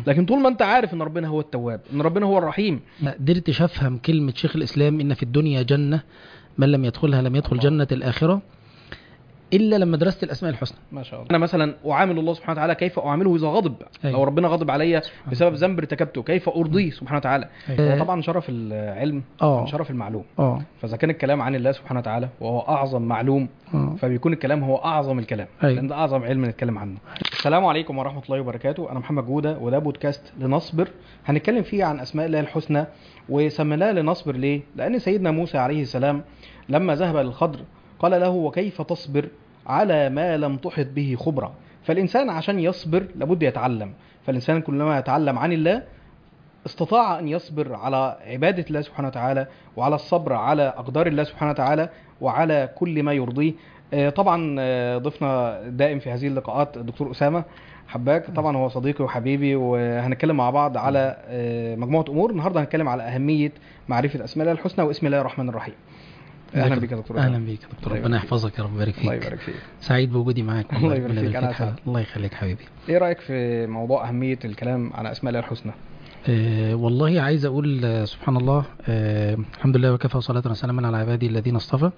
لكن طول ما انت عارف ان ربنا هو التواب ان ربنا هو الرحيم ما قدرتش افهم كلمة شيخ الاسلام ان في الدنيا جنة من لم يدخلها لم يدخل الله. جنة الاخرة الا لما درست الاسماء الحسنى ما شاء الله انا مثلا اعامل الله سبحانه وتعالى كيف اعامله اذا غضب أيوة. لو ربنا غضب عليا بسبب ذنب ارتكبته كيف ارضيه سبحانه وتعالى أيوة. هو طبعا شرف العلم اه من شرف المعلوم اه فاذا كان الكلام عن الله سبحانه وتعالى وهو اعظم معلوم اه فبيكون الكلام هو اعظم الكلام أيوة. لان ده اعظم علم نتكلم عنه السلام عليكم ورحمه الله وبركاته انا محمد جوده وده بودكاست لنصبر هنتكلم فيه عن اسماء الله الحسنى وسميناه لنصبر ليه لان سيدنا موسى عليه السلام لما ذهب للخضر قال له وكيف تصبر على ما لم تحط به خبرا فالانسان عشان يصبر لابد يتعلم فالانسان كلما يتعلم عن الله استطاع ان يصبر على عباده الله سبحانه وتعالى وعلى الصبر على اقدار الله سبحانه وتعالى وعلى كل ما يرضيه آه، طبعا آه، ضيفنا دائم في هذه اللقاءات الدكتور اسامه حباك طبعا هو صديقي وحبيبي وهنتكلم مع بعض على آه، مجموعه امور النهارده هنتكلم على اهميه معرفه اسماء الله الحسنى واسم الله الرحمن الرحيم اهلا بك يا دكتور اهلا أسامة. بيك يا دكتور الله ربنا يبارك يحفظك يا رب يبارك الله فيك يبارك فيك سعيد بوجودي معاك الله والله، يبارك ربنا فيك، أنا فيك حبيبي. أسعد. الله يخليك حبيبي ايه رايك في موضوع اهميه الكلام عن اسماء الله الحسنى آه والله عايز اقول آه سبحان الله آه الحمد لله وكفى وصلاة وسلاما على عبادي الذين اصطفى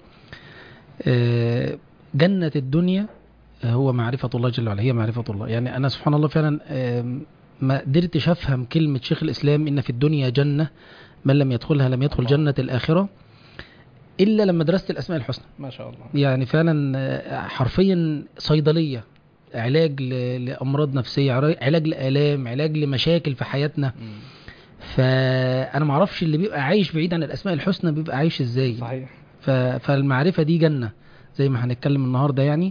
آه جنة الدنيا آه، هو معرفة الله جل وعلا هي معرفة الله يعني انا سبحان الله فعلا آه ما قدرتش افهم كلمة شيخ الاسلام ان في الدنيا جنة من لم يدخلها لم يدخل الله. جنة الاخرة الا لما درست الاسماء الحسنى ما شاء الله يعني فعلا آه، حرفيا صيدلية علاج ل- لامراض نفسيه علاج لالام علاج لمشاكل في حياتنا مم. فانا ما اعرفش اللي بيبقى عايش بعيد عن الاسماء الحسنى بيبقى عايش ازاي صحيح ف... فالمعرفه دي جنه زي ما هنتكلم النهارده يعني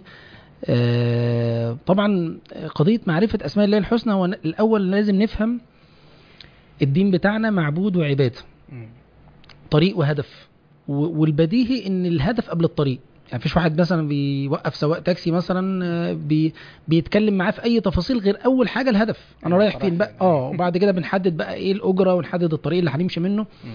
آه طبعا قضيه معرفه اسماء الله الحسنى هو ن- الاول لازم نفهم الدين بتاعنا معبود وعباده مم. طريق وهدف و- والبديهي ان الهدف قبل الطريق يعني مفيش واحد مثلا بيوقف سواق تاكسي مثلا آه، بي بيتكلم معاه في اي تفاصيل غير اول حاجه الهدف انا أيوة، رايح رايح فين بقى فين. اه وبعد كده بنحدد بقى ايه الاجره ونحدد الطريق اللي هنمشي منه مم.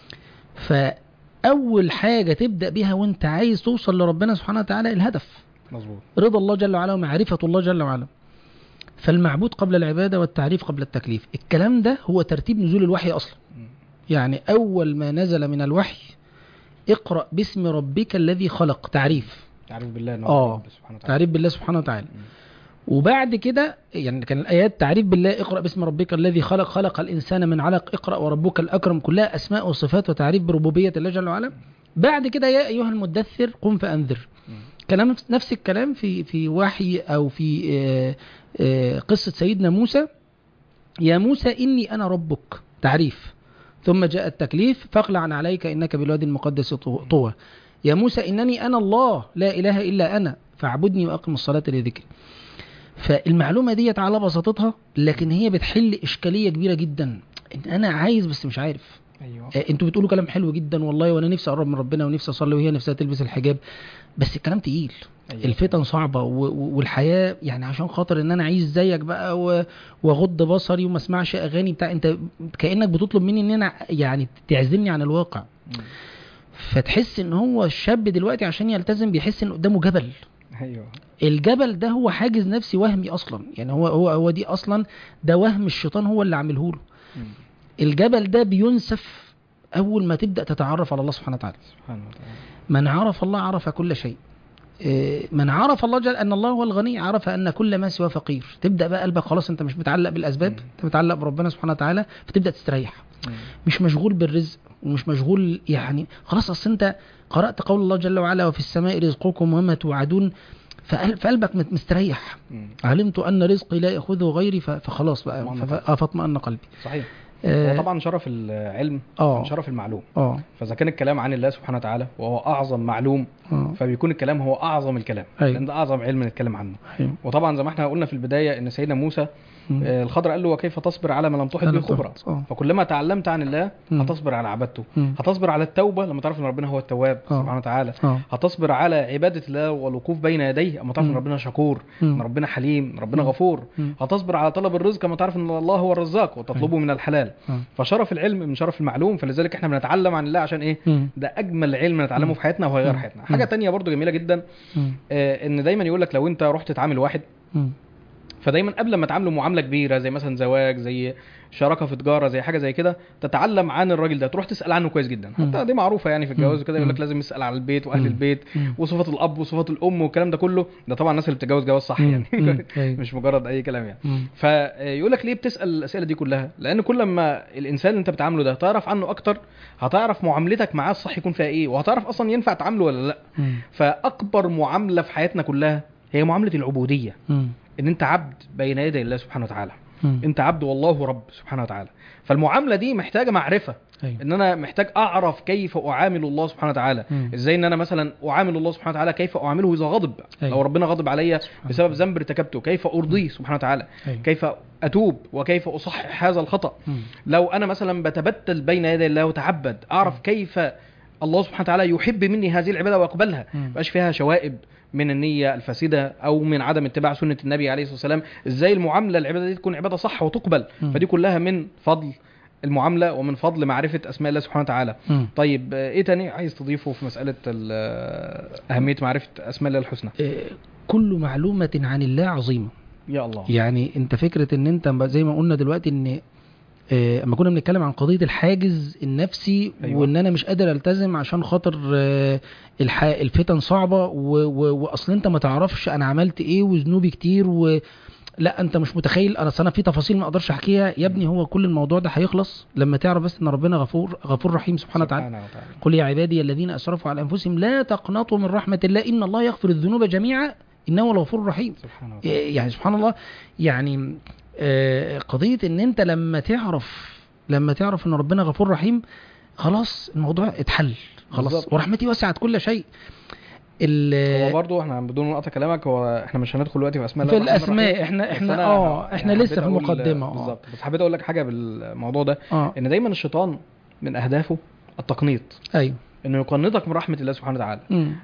فاول حاجه تبدا بيها وانت عايز توصل لربنا سبحانه وتعالى الهدف مظبوط رضا الله جل وعلا ومعرفه الله جل وعلا فالمعبود قبل العباده والتعريف قبل التكليف الكلام ده هو ترتيب نزول الوحي اصلا مم. يعني أول ما نزل من الوحي اقرأ باسم ربك الذي خلق تعريف تعريف بالله إن هو آه. رب سبحانه وتعالى تعريف بالله سبحانه وتعالى مم. وبعد كده يعني كان الآيات تعريف بالله اقرأ باسم ربك الذي خلق خلق الإنسان من علق اقرأ وربك الأكرم كلها أسماء وصفات وتعريف بربوبية الله جل وعلا بعد كده يا أيها المدثر قم فأنذر مم. كلام نفس الكلام في في وحي أو في آه، آه، قصة سيدنا موسى يا موسى إني أنا ربك تعريف ثم جاء التكليف فاقلع عليك إنك بالوادي المقدس طو- طوى يا موسى إنني أنا الله لا إله إلا أنا فاعبدني وأقم الصلاة لذكري فالمعلومة ديت على بساطتها لكن هي بتحل إشكالية كبيرة جدا إن أنا عايز بس مش عارف ايوه آه، انتوا بتقولوا كلام حلو جدا والله وانا نفسي اقرب من ربنا ونفسي اصلي وهي نفسها تلبس الحجاب بس الكلام تقيل أيوة. الفتن صعبة و- و- والحياة يعني عشان خاطر ان انا اعيش زيك بقى و- واغض بصري وما اسمعش اغاني بتاع انت كأنك بتطلب مني ان انا يعني تعزلني عن الواقع مم. فتحس ان هو الشاب دلوقتي عشان يلتزم بيحس ان قدامه جبل ايوه الجبل ده هو حاجز نفسي وهمي اصلا يعني هو هو هو دي اصلا ده وهم الشيطان هو اللي عامله له مم. الجبل ده بينسف اول ما تبدا تتعرف على الله سبحانه وتعالى سبحانه وتعالى من عرف الله عرف كل شيء إيه، من عرف الله جل ان الله هو الغني عرف ان كل ما سوى فقير تبدا بقى قلبك خلاص انت مش متعلق بالاسباب مم. انت متعلق بربنا سبحانه وتعالى فتبدا تستريح مم. مش مشغول بالرزق ومش مشغول يعني خلاص اصل انت قرات قول الله جل وعلا وفي السماء رزقكم وما توعدون فقل- فقلبك مت- مستريح مم. علمت ان رزقي لا ياخذه غيري ف- فخلاص بقى اطمأن ف- آه، فاطمأن قلبي صحيح آه، هو طبعا شرف العلم اه من شرف المعلوم اه فاذا كان الكلام عن الله سبحانه وتعالى وهو اعظم معلوم اه فبيكون الكلام هو اعظم الكلام أيوة. لان ده اعظم علم نتكلم عنه أيوة. وطبعا زي ما احنا قلنا في البدايه ان سيدنا موسى مم. آه، الخضر قال له وكيف تصبر على ما لم تحط أنا به خبرا تحت. اه فكلما تعلمت عن الله مم. هتصبر على عبادته مم. هتصبر على التوبه لما تعرف ان ربنا هو التواب آه. سبحانه وتعالى اه هتصبر على عباده الله والوقوف بين يديه اما تعرف ان مم. ربنا شكور مم. ان ربنا حليم ان ربنا مم. غفور مم. هتصبر على طلب الرزق اما تعرف ان الله هو الرزاق وتطلبه من الحلال آه. فشرف العلم من شرف المعلوم فلذلك احنا بنتعلم عن الله عشان ايه مم. ده اجمل علم نتعلمه مم. في حياتنا وهيغير مم. حياتنا حاجه مم. تانية برضو جميله جدا مم. آه، ان دايما يقول لك لو انت رحت تعامل واحد مم. فدايما قبل ما تعامله معامله كبيره زي مثلا زواج زي شراكه في تجاره زي حاجه زي كده تتعلم عن الراجل ده تروح تسال عنه كويس جدا مم. حتى دي معروفه يعني في الجواز مم. وكده يقول لك مم. لازم يسال على البيت واهل مم. البيت مم. وصفات الاب وصفات الام والكلام ده كله ده طبعا الناس اللي بتتجوز جواز صح مم. يعني مم. أيوة. مش مجرد اي كلام يعني مم. فيقول لك ليه بتسال الاسئله دي كلها لان كل ما الانسان اللي انت بتعامله ده تعرف عنه اكتر هتعرف معاملتك معاه الصح يكون فيها ايه وهتعرف اصلا ينفع تعامله ولا لا مم. فاكبر معامله في حياتنا كلها هي معامله العبوديه مم. ان انت عبد بين يدي الله سبحانه وتعالى مم. انت عبد والله رب سبحانه وتعالى فالمعامله دي محتاجه معرفه أيوة. ان انا محتاج اعرف كيف اعامل الله سبحانه وتعالى مم. ازاي ان انا مثلا اعامل الله سبحانه وتعالى كيف اعامله اذا غضب أيوة. لو ربنا غضب عليا بسبب ذنب ارتكبته كيف ارضيه سبحانه وتعالى أيوة. كيف اتوب وكيف اصحح هذا الخطا مم. لو انا مثلا بتبتل بين يدي الله وتعبد اعرف كيف الله سبحانه وتعالى يحب مني هذه العباده ويقبلها مم. مبقاش فيها شوائب من النية الفاسدة أو من عدم اتباع سنة النبي عليه الصلاة والسلام إزاي المعاملة العبادة دي تكون عبادة صح وتقبل مم. فدي كلها من فضل المعاملة ومن فضل معرفة أسماء الله سبحانه وتعالى مم. طيب آه، إيه تاني عايز تضيفه في مسألة ال- آه، أهمية معرفة أسماء الله الحسنى آه، كل معلومة عن الله عظيمة يا الله يعني انت فكرة ان انت زي ما قلنا دلوقتي ان آه، اما كنا بنتكلم عن قضية الحاجز النفسي أيوة. أيوة. وان انا مش قادر التزم عشان خاطر آه، الح... الفتن صعبة و... و... واصل انت ما تعرفش انا عملت ايه وذنوبي كتير و... لا انت مش متخيل انا أصل انا في تفاصيل ما اقدرش احكيها يا ابني هو كل الموضوع ده هيخلص لما تعرف بس ان ربنا غفور غفور رحيم سبحانه وتعالى سبحانه وتعالى قل يا عبادي الذين اسرفوا على انفسهم لا تقنطوا من رحمة الله ان الله يغفر الذنوب جميعا انه هو الغفور الرحيم سبحانه وتعالى يعني سبحان الله يعني آه، قضية ان انت لما تعرف لما تعرف ان ربنا غفور رحيم خلاص الموضوع اتحل خلاص بالظبط. ورحمتي وسعت كل شيء ال- هو برضه احنا بدون مقاطع كلامك هو احنا مش هندخل دلوقتي في اسماء في الله الرحمن الاسماء الرحيم. احنا بس احنا أنا اه ح- احنا حبيت لسه في أقول- مقدمة اه بالظبط بس حبيت اقول لك حاجه بالموضوع ده اه ان دايما الشيطان من اهدافه التقنيط ايوه انه يقنطك من رحمه الله سبحانه وتعالى مم.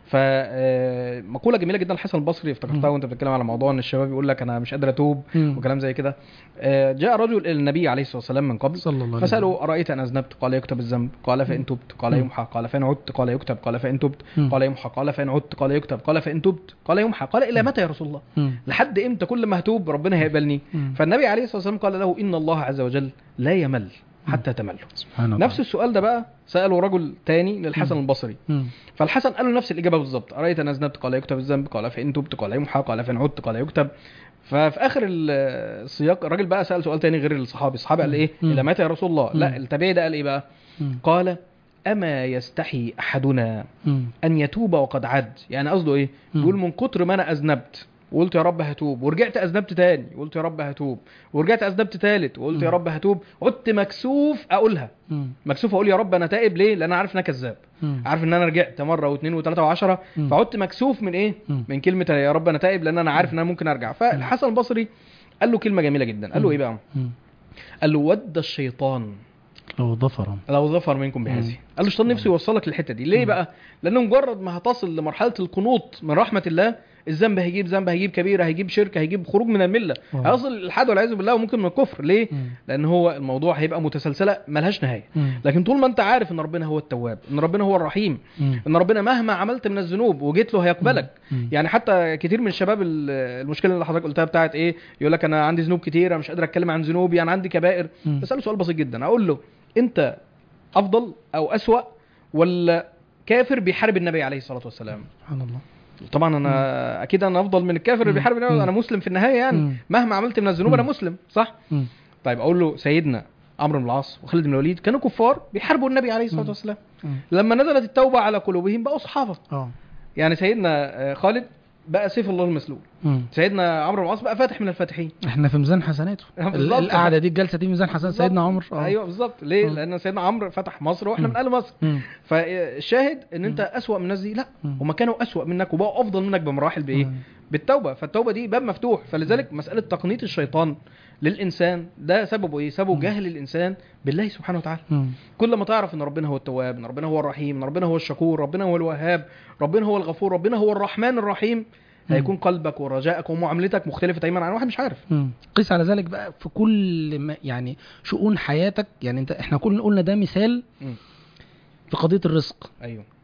فمقوله جميله جدا الحسن البصري افتكرتها مم. وانت بتتكلم على موضوع ان الشباب يقول لك انا مش قادر اتوب مم. وكلام زي كده آه، جاء رجل الى النبي عليه الصلاه والسلام من قبل صلى الله عليه وسلم فساله ارايت ان اذنبت قال يكتب الذنب قال فان تبت قال مم. يمحى قال فان عدت قال يكتب قال فان تبت مم. قال يمحى قال فان عدت قال يكتب قال فان تبت قال يمحى قال الى متى يا رسول الله مم. لحد امتى كل ما هتوب ربنا هيقبلني مم. فالنبي عليه الصلاه والسلام قال له ان الله عز وجل لا يمل حتى تمل سبحان الله نفس السؤال ده بقى ساله رجل تاني للحسن مم. البصري مم. فالحسن قال له نفس الاجابه بالظبط ارايت ان اذنبت قال يكتب الذنب قال فان تبت قال يمحى قال فان عدت قال يكتب ففي اخر ال- السياق الراجل بقى سال سؤال تاني غير الصحابي الصحابي قال ايه مم. الى متى يا رسول الله لا مم. التابعي ده قال ايه بقى مم. قال اما يستحي احدنا مم. ان يتوب وقد عد يعني قصده ايه مم. بيقول من كتر ما انا اذنبت وقلت يا رب هتوب ورجعت اذنبت تاني وقلت يا رب هتوب ورجعت اذنبت تالت وقلت يا مم. رب هتوب عدت مكسوف اقولها مم. مكسوف اقول يا رب انا تائب ليه لان انا عارف ان انا كذاب مم. عارف ان انا رجعت مره واثنين وثلاثه وعشرة مم. فعدت مكسوف من ايه مم. من كلمه يا رب انا تائب لان انا عارف ان انا ممكن ارجع فالحسن البصري قال له كلمه جميله جدا قال له مم. ايه بقى مم. قال له ود الشيطان لو ظفر لو ظفر منكم بهذه مم. قال له الشيطان نفسه يوصلك للحته دي ليه مم. بقى لانه مجرد ما هتصل لمرحله القنوط من رحمه الله الذنب هيجيب ذنب هيجيب كبيره هيجيب شرك هيجيب خروج من المله آه. هيصل الحد والعياذ بالله وممكن من الكفر ليه مم. لان هو الموضوع هيبقى متسلسله ملهاش نهايه مم. لكن طول ما انت عارف ان ربنا هو التواب ان ربنا هو الرحيم مم. ان ربنا مهما عملت من الذنوب وجيت له هيقبلك مم. يعني حتى كتير من الشباب ال- المشكله اللي حضرتك قلتها بتاعت ايه يقول لك انا عندي ذنوب كتير انا مش قادر اتكلم عن ذنوبي انا عندي كبائر مم. بساله سؤال بسيط جدا اقول له انت افضل او اسوا ولا كافر بيحارب النبي عليه الصلاه والسلام سبحان الله طبعا انا اكيد انا افضل من الكافر اللي مم. بيحارب النبي مم. انا مسلم في النهايه يعني مم. مهما عملت من الذنوب انا مم. مسلم صح مم. طيب اقول له سيدنا عمرو بن العاص وخالد بن الوليد كانوا كفار بيحاربوا النبي عليه الصلاه مم. والسلام مم. لما نزلت التوبه على قلوبهم بقوا صحابه اه يعني سيدنا آه، خالد بقى سيف الله المسلول مم. سيدنا عمرو بن العاص بقى فاتح من الفاتحين احنا في ميزان حسناته بالظبط. ال- القعده دي الجلسه دي ميزان حسنات بالظبط. سيدنا عمر اه ايوه بالظبط ليه مم. لان سيدنا عمرو فتح مصر واحنا مم. من اهل مصر مم. فالشاهد ان انت اسوا من الناس دي لا مم. هم كانوا اسوا منك وبقوا افضل منك بمراحل بايه مم. بالتوبه فالتوبه دي باب مفتوح فلذلك مساله تقنيط الشيطان للانسان ده سببه ايه سببه مم. جهل الانسان بالله سبحانه وتعالى مم. كل ما تعرف ان ربنا هو التواب ان ربنا هو الرحيم ان ربنا هو الشكور ربنا هو الوهاب ربنا هو الغفور ربنا هو الرحمن الرحيم هيكون قلبك ورجائك ومعاملتك مختلفه تماما عن واحد مش عارف مم. قيس على ذلك بقى في كل ما يعني شؤون حياتك يعني انت احنا كلنا قلنا ده مثال مم. في قضيه الرزق ايوه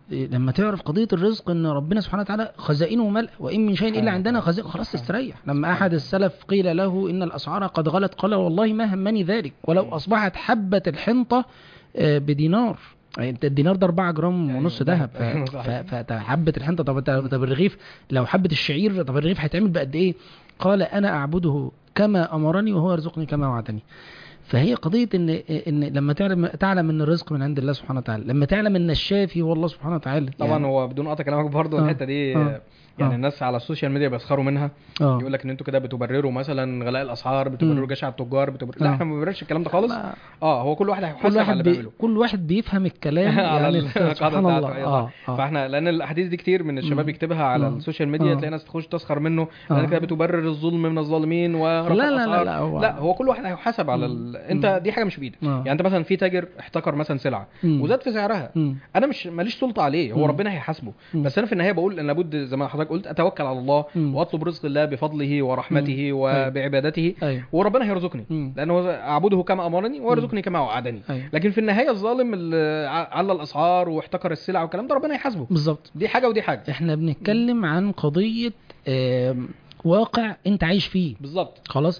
إيه، لما تعرف قضيه الرزق ان ربنا سبحانه وتعالى خزائنه ملأ وان من شيء الا سبحانه عندنا وتعالى. خزائن خلاص تستريح لما احد السلف قيل له ان الاسعار قد غلت قال والله ما همني ذلك ولو اصبحت حبه الحنطه آه، بدينار يعني انت الدينار ده 4 جرام أيوة، ونص ده- ذهب صحيح. فحبه الحنطه طب طب طب الرغيف لو حبه الشعير طب الرغيف هيتعمل بقد ايه قال انا اعبده كما امرني وهو يرزقني كما وعدني فهي قضيه ان ان لما تعلم تعلم ان الرزق من عند الله سبحانه وتعالى لما تعلم ان الشافي هو الله سبحانه وتعالى طبعا يعني هو بدون قطع كلامك برضه آه. الحته دي آه. يعني آه. الناس على السوشيال ميديا بيسخروا منها اه يقول لك ان انتوا كده بتبرروا مثلا غلاء الاسعار بتبرروا مم. جشع التجار بتبرروا لا آه. احنا ما بنبررش الكلام ده خالص ما- اه هو كل واحد كل هيحاسب على واحد اللي بي... بيعمله كل واحد بيفهم الكلام على يعني القاعدة سبحان بتاعته، الله أيوة اه اه فاحنا لان الاحاديث دي كتير من الشباب مم. يكتبها على مم. السوشيال ميديا آه. تلاقي ناس تخش تسخر منه آه. لان كده بتبرر الظلم من الظالمين ورفع لا لا لا الاسعار لا هو لا هو كل واحد هيحاسب على ال... مم. انت مم. دي حاجه مش بايدك آه. يعني انت مثلا في تاجر احتكر مثلا سلعه مم. وزاد في سعرها مم. انا مش ماليش سلطه عليه هو مم. ربنا هيحاسبه مم. بس انا في النهايه بقول ان لابد زي ما حضرتك قلت اتوكل على الله مم. واطلب رزق الله بفضله ورحمته وبعبادته ايوه وربنا هيرزقني مم. لانه اعبده كما امرني ويرزقني كما وعدني ايوه لكن في النهايه الظالم اللي ع- على الاسعار واحتكر السلع والكلام ده ربنا يحاسبه بالظبط دي حاجه ودي حاجه احنا بنتكلم عن قضيه آم، واقع انت عايش فيه بالظبط خلاص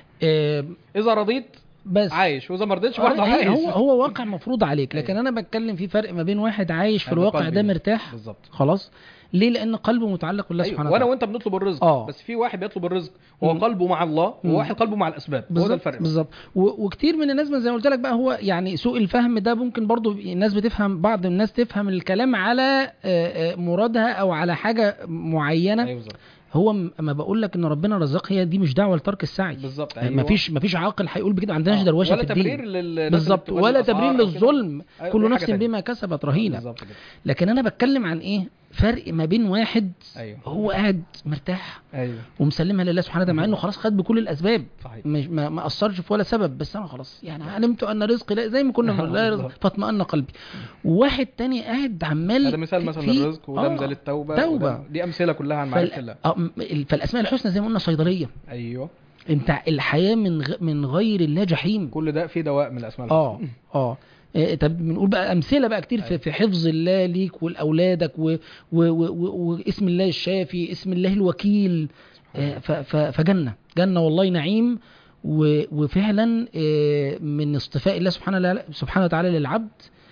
آم، اذا رضيت بس عايش واذا ما رضيتش آه، برضه هي- عايش هو هو واقع مفروض عليك لكن أيوة. انا بتكلم في فرق ما بين واحد عايش في هذا الواقع قلبي. ده مرتاح بالظبط خلاص ليه لان قلبه متعلق بالله أيوة. سبحانه وانا وتعالى وانت بنطلب الرزق آه. بس في واحد بيطلب الرزق وهو مم. قلبه مع الله مم. وواحد قلبه مع الاسباب هو ده بالظبط الفرق بس. بالظبط و- وكتير من الناس ما زي ما قلت لك بقى هو يعني سوء الفهم ده ممكن برضو الناس بتفهم بعض الناس تفهم الكلام على آه، آه، مرادها او على حاجه معينه ايوه بالظبط هو م- اما بقول لك ان ربنا رزق هي دي مش دعوه لترك السعي بالظبط يعني مفيش مفيش عاقل هيقول بكده ما عندناش آه. دروشه ولا في الدين تبرير لل بالظبط ولا تبرير للظلم أيوة، كل دي حاجة نفس تانية. بما كسبت رهينه بالظبط كده لكن انا بتكلم عن ايه فرق ما بين واحد ايوه هو قاعد مرتاح ايوه ومسلمها لله سبحانه وتعالى مع انه خلاص خد بكل الاسباب صحيح مش ما, ما اثرش في ولا سبب بس انا خلاص يعني علمت ان رزقي لا زي ما كنا بنقول لا رزق بالظبط. فاطمأن قلبي وواحد تاني قاعد عمال هذا مثال في- مثلا في- للرزق وده آه، مثال التوبه توبة. وده- دي امثله كلها عن معرفه الله فال... آه، م- ال- فالاسماء الحسنى زي ما قلنا صيدليه ايوه انت الحياه من غ... من غير الله جحيم كل ده فيه دواء من الاسماء اه اه إيه، طب بنقول بقى امثله بقى كتير في, أيوة. في حفظ الله ليك ولاولادك و... و... و... و... واسم الله الشافي اسم الله الوكيل آه، ف... ف... فجنه جنه والله نعيم و... وفعلا آه، من اصطفاء الله سبحانه لا- سبحانه وتعالى للعبد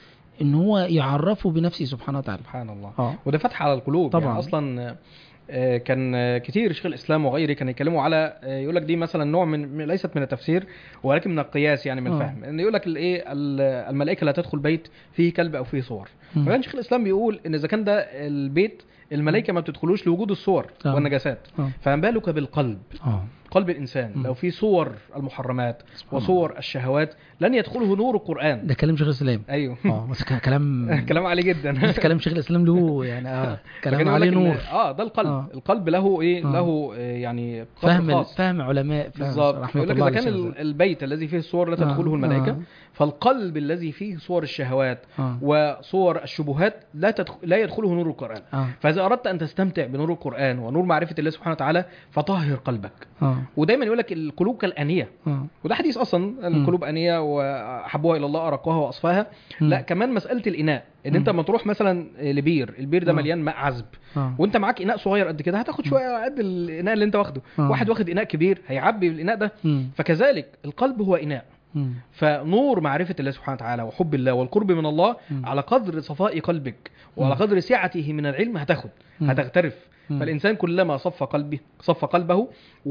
ان هو يعرفه بنفسه سبحانه وتعالى سبحان الله اه وده فتح على القلوب طبعاً. يعني اصلا آه، كان آه، كتير شيخ الاسلام وغيره كانوا يتكلموا على آه، يقول لك دي مثلا نوع من من- ليست من التفسير ولكن من القياس يعني من آه. الفهم ان يقول لك الايه ال- الملائكه لا تدخل بيت فيه كلب او فيه صور مم. فكان شيخ الاسلام بيقول ان اذا كان ده البيت الملائكه ما بتدخلوش لوجود الصور آه. والنجاسات اه فما بالك بالقلب اه قلب الانسان مم. لو في صور المحرمات سبحان الله. وصور الشهوات لن يدخله نور القران ده كلام شيخ الاسلام ايوه اه بس ك- كلام كلام عالي جدا بس كلام شيخ الاسلام له يعني اه كلام فكان يقول عليه لك إن- نور اه ده القلب آه. آه. القلب له ايه آه. آه. له آه يعني قدر فهم خاص فهم علماء فهم بالظبط رحمه يقول لك الله اذا على كان شيخ ال- البيت الذي فيه الصور لا تدخله آه. الملائكه آه. فالقلب الذي فيه صور الشهوات آه. وصور الشبهات لا تدخل لا يدخله نور القران اه فاذا اردت ان تستمتع بنور القران ونور معرفه الله سبحانه وتعالى فطهر قلبك اه ودايما يقول لك القلوب كالانيه اه وده حديث اصلا القلوب انيه واحبوها الى الله ارقوها واصفاها مم. لا كمان مساله الاناء ان انت مم. لما تروح مثلا لبير البير ده آه. مليان ماء عذب اه وانت معاك اناء صغير قد كده هتاخد شويه قد الاناء اللي انت واخده آه. واحد واخد اناء كبير هيعبي الاناء ده مم. فكذلك القلب هو اناء مم. فنور معرفه الله سبحانه وتعالى وحب الله والقرب من الله مم. على قدر صفاء قلبك وعلى مم. قدر سعته من العلم هتاخد مم. هتغترف مم. فالانسان كلما صف قلبه صف قلبه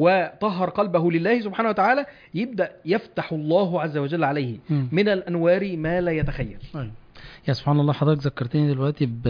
وطهر قلبه لله سبحانه وتعالى يبدا يفتح الله عز وجل عليه مم. من الانوار ما لا يتخيل أيوة. يا سبحان الله حضرتك ذكرتني دلوقتي ب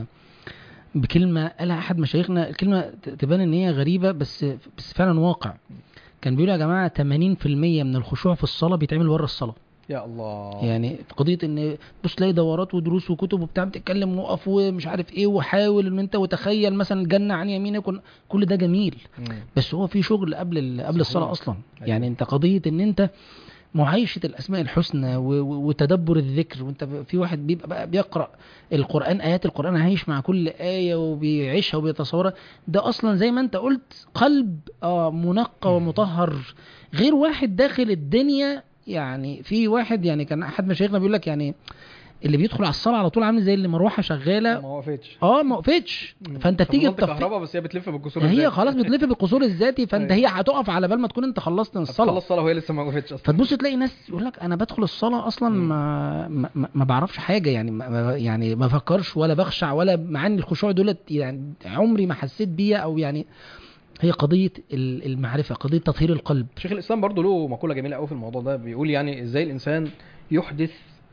بكلمة قالها أحد مشايخنا الكلمة ت- تبان إن هي غريبة بس بس فعلا واقع كان بيقول يا جماعة 80% من الخشوع في الصلاة بيتعمل ورا الصلاة يا الله يعني في قضية إن بص تلاقي دورات ودروس وكتب وبتاع بتتكلم وقف ومش عارف إيه وحاول إن أنت وتخيل مثلا الجنة عن يمينك ون- كل ده جميل مم. بس هو في شغل قبل ال- قبل صحيح. الصلاة أصلا أيوة. يعني أنت قضية إن أنت معايشة الأسماء الحسنى و- و- وتدبر الذكر وأنت ب- في واحد بيبقى بقى بيقرأ القرآن آيات القرآن عايش مع كل آية وبيعيشها وبيتصورها ده أصلا زي ما أنت قلت قلب آه منقى ومطهر غير واحد داخل الدنيا يعني في واحد يعني كان أحد مشايخنا بيقول لك يعني اللي بيدخل على الصلاه على طول عامل زي اللي مروحه شغاله ما وقفتش اه ما وقفتش فانت تيجي فضلت تطفي كهرباء بس هي بتلف بالكسور هي الذاتي. خلاص بتلف بالقصور الذاتي فانت أيوة. هي هتقف على بال ما تكون انت خلصت من الصلاه خلص الصلاه وهي لسه ما وقفتش اصلا فتبص تلاقي ناس يقول لك انا بدخل الصلاه اصلا ما ما, ما- ما بعرفش حاجه يعني ما ما- يعني ما بفكرش ولا بخشع ولا مع ان الخشوع دولت يعني عمري ما حسيت بيها او يعني هي قضيه ال- المعرفه قضيه تطهير القلب شيخ الاسلام برضه له مقوله جميله قوي في الموضوع ده بيقول يعني ازاي الانسان يحدث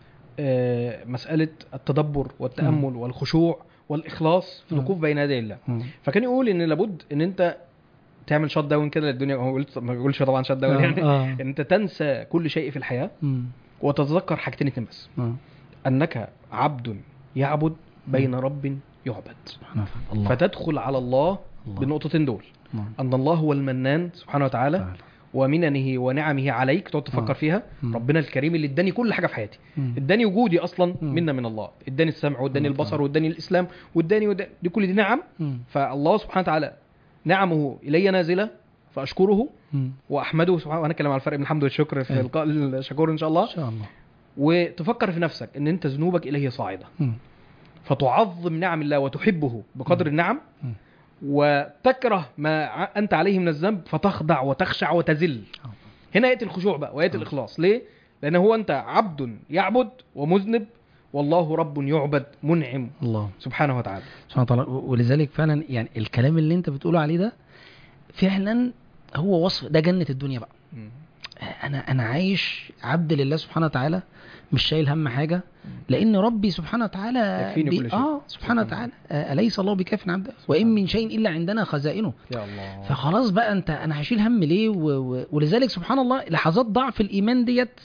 آه، مساله التدبر والتامل والخشوع والاخلاص في مم. الوقوف بين يدي الله فكان يقول ان لابد ان انت تعمل شات داون كده للدنيا هو قلت ما بيقولش طبعا شات داون يعني آه. ان انت تنسى كل شيء في الحياه مم. وتتذكر حاجتين اتنين بس آه. انك عبد يعبد بين رب يعبد سبحان الله فتدخل على الله الله. بالنقطتين دول الله. ان الله هو المنان سبحانه وتعالى تعالى. ومننه ونعمه عليك تقعد تفكر آه. فيها مم. ربنا الكريم اللي اداني كل حاجه في حياتي مم. اداني وجودي اصلا مم. منا من الله اداني السمع واداني الله البصر تعالى. واداني الاسلام واداني واداني دي كل دي نعم مم. فالله سبحانه وتعالى نعمه الي نازله فاشكره مم. واحمده سبحانه وهنتكلم على الفرق بين الحمد والشكر في أيوة. القاء الشكور ان شاء الله ان شاء الله وتفكر في نفسك ان انت ذنوبك اليه صاعده مم. فتعظم نعم الله وتحبه بقدر النعم مم. وتكره ما ع- انت عليه من الذنب فتخضع وتخشع وتذل هنا ياتي الخشوع بقى وياتي آه. الاخلاص ليه لان هو انت عبد يعبد ومذنب والله رب يعبد منعم الله سبحانه وتعالى سبحانه وتعالى ولذلك فعلا يعني الكلام اللي انت بتقوله عليه ده فعلا هو وصف ده جنة الدنيا بقى انا انا عايش عبد لله سبحانه وتعالى مش شايل هم حاجه لان ربي سبحانه وتعالى يكفيني كل شيء. اه سبحانه وتعالى آه، اليس الله بكاف عبده وان من شيء الا عندنا خزائنه يا الله فخلاص بقى انت انا هشيل هم ليه و... و... ولذلك سبحان الله لحظات ضعف الايمان ديت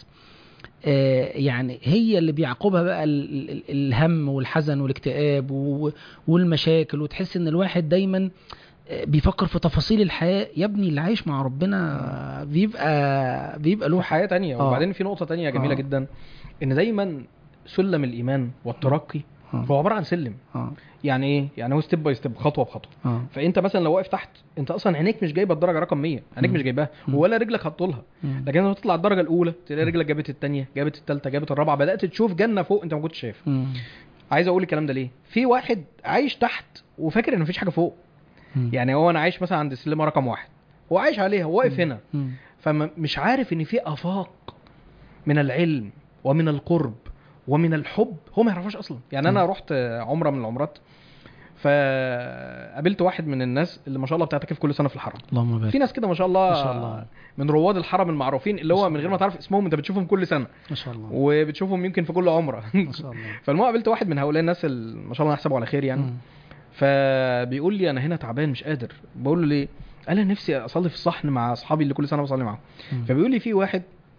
آه، يعني هي اللي بيعقبها بقى ال... ال... الهم والحزن والاكتئاب و... والمشاكل وتحس ان الواحد دايما آه، بيفكر في تفاصيل الحياه يا ابني اللي عايش مع ربنا بيبقى بيبقى له له حياه تانية آه. وبعدين في نقطه تانية جميله آه. جدا ان دايما سلم الايمان والترقي آه. هو عباره عن سلم اه يعني ايه يعني هو ستيب باي ستيب خطوه بخطوه اه فانت مثلا لو واقف تحت انت اصلا عينيك مش جايبه الدرجه رقم 100 عينيك مم. مش جايباها مم. ولا رجلك هتطولها مم. لكن لما تطلع الدرجه الاولى تلاقي رجلك جابت الثانيه جابت الثالثه جابت الرابعه بدات تشوف جنه فوق انت ما كنتش شايف مم. عايز اقول الكلام ده ليه في واحد عايش تحت وفاكر ان مفيش حاجه فوق مم. يعني هو انا عايش مثلا عند السلمه رقم واحد هو عايش عليها وواقف هنا مم. فمش عارف ان في افاق من العلم ومن القرب ومن الحب هو ما يعرفهاش اصلا يعني انا مم. رحت عمره من العمرات فقابلت واحد من الناس اللي ما شاء الله بتعتكف كل سنه في الحرم اللهم بارك في ناس كده ما شاء الله ما شاء الله من رواد الحرم المعروفين اللي ما هو شاء من غير الله. ما تعرف اسمهم انت بتشوفهم كل سنه ما شاء الله وبتشوفهم يمكن في كل عمره ما شاء الله فالمهم قابلت واحد من هؤلاء الناس اللي ما شاء الله نحسبه على خير يعني مم. فبيقول لي انا هنا تعبان مش قادر بقول له ليه قال انا نفسي اصلي في الصحن مع اصحابي اللي كل سنه بصلي معاهم مم. فبيقول لي في واحد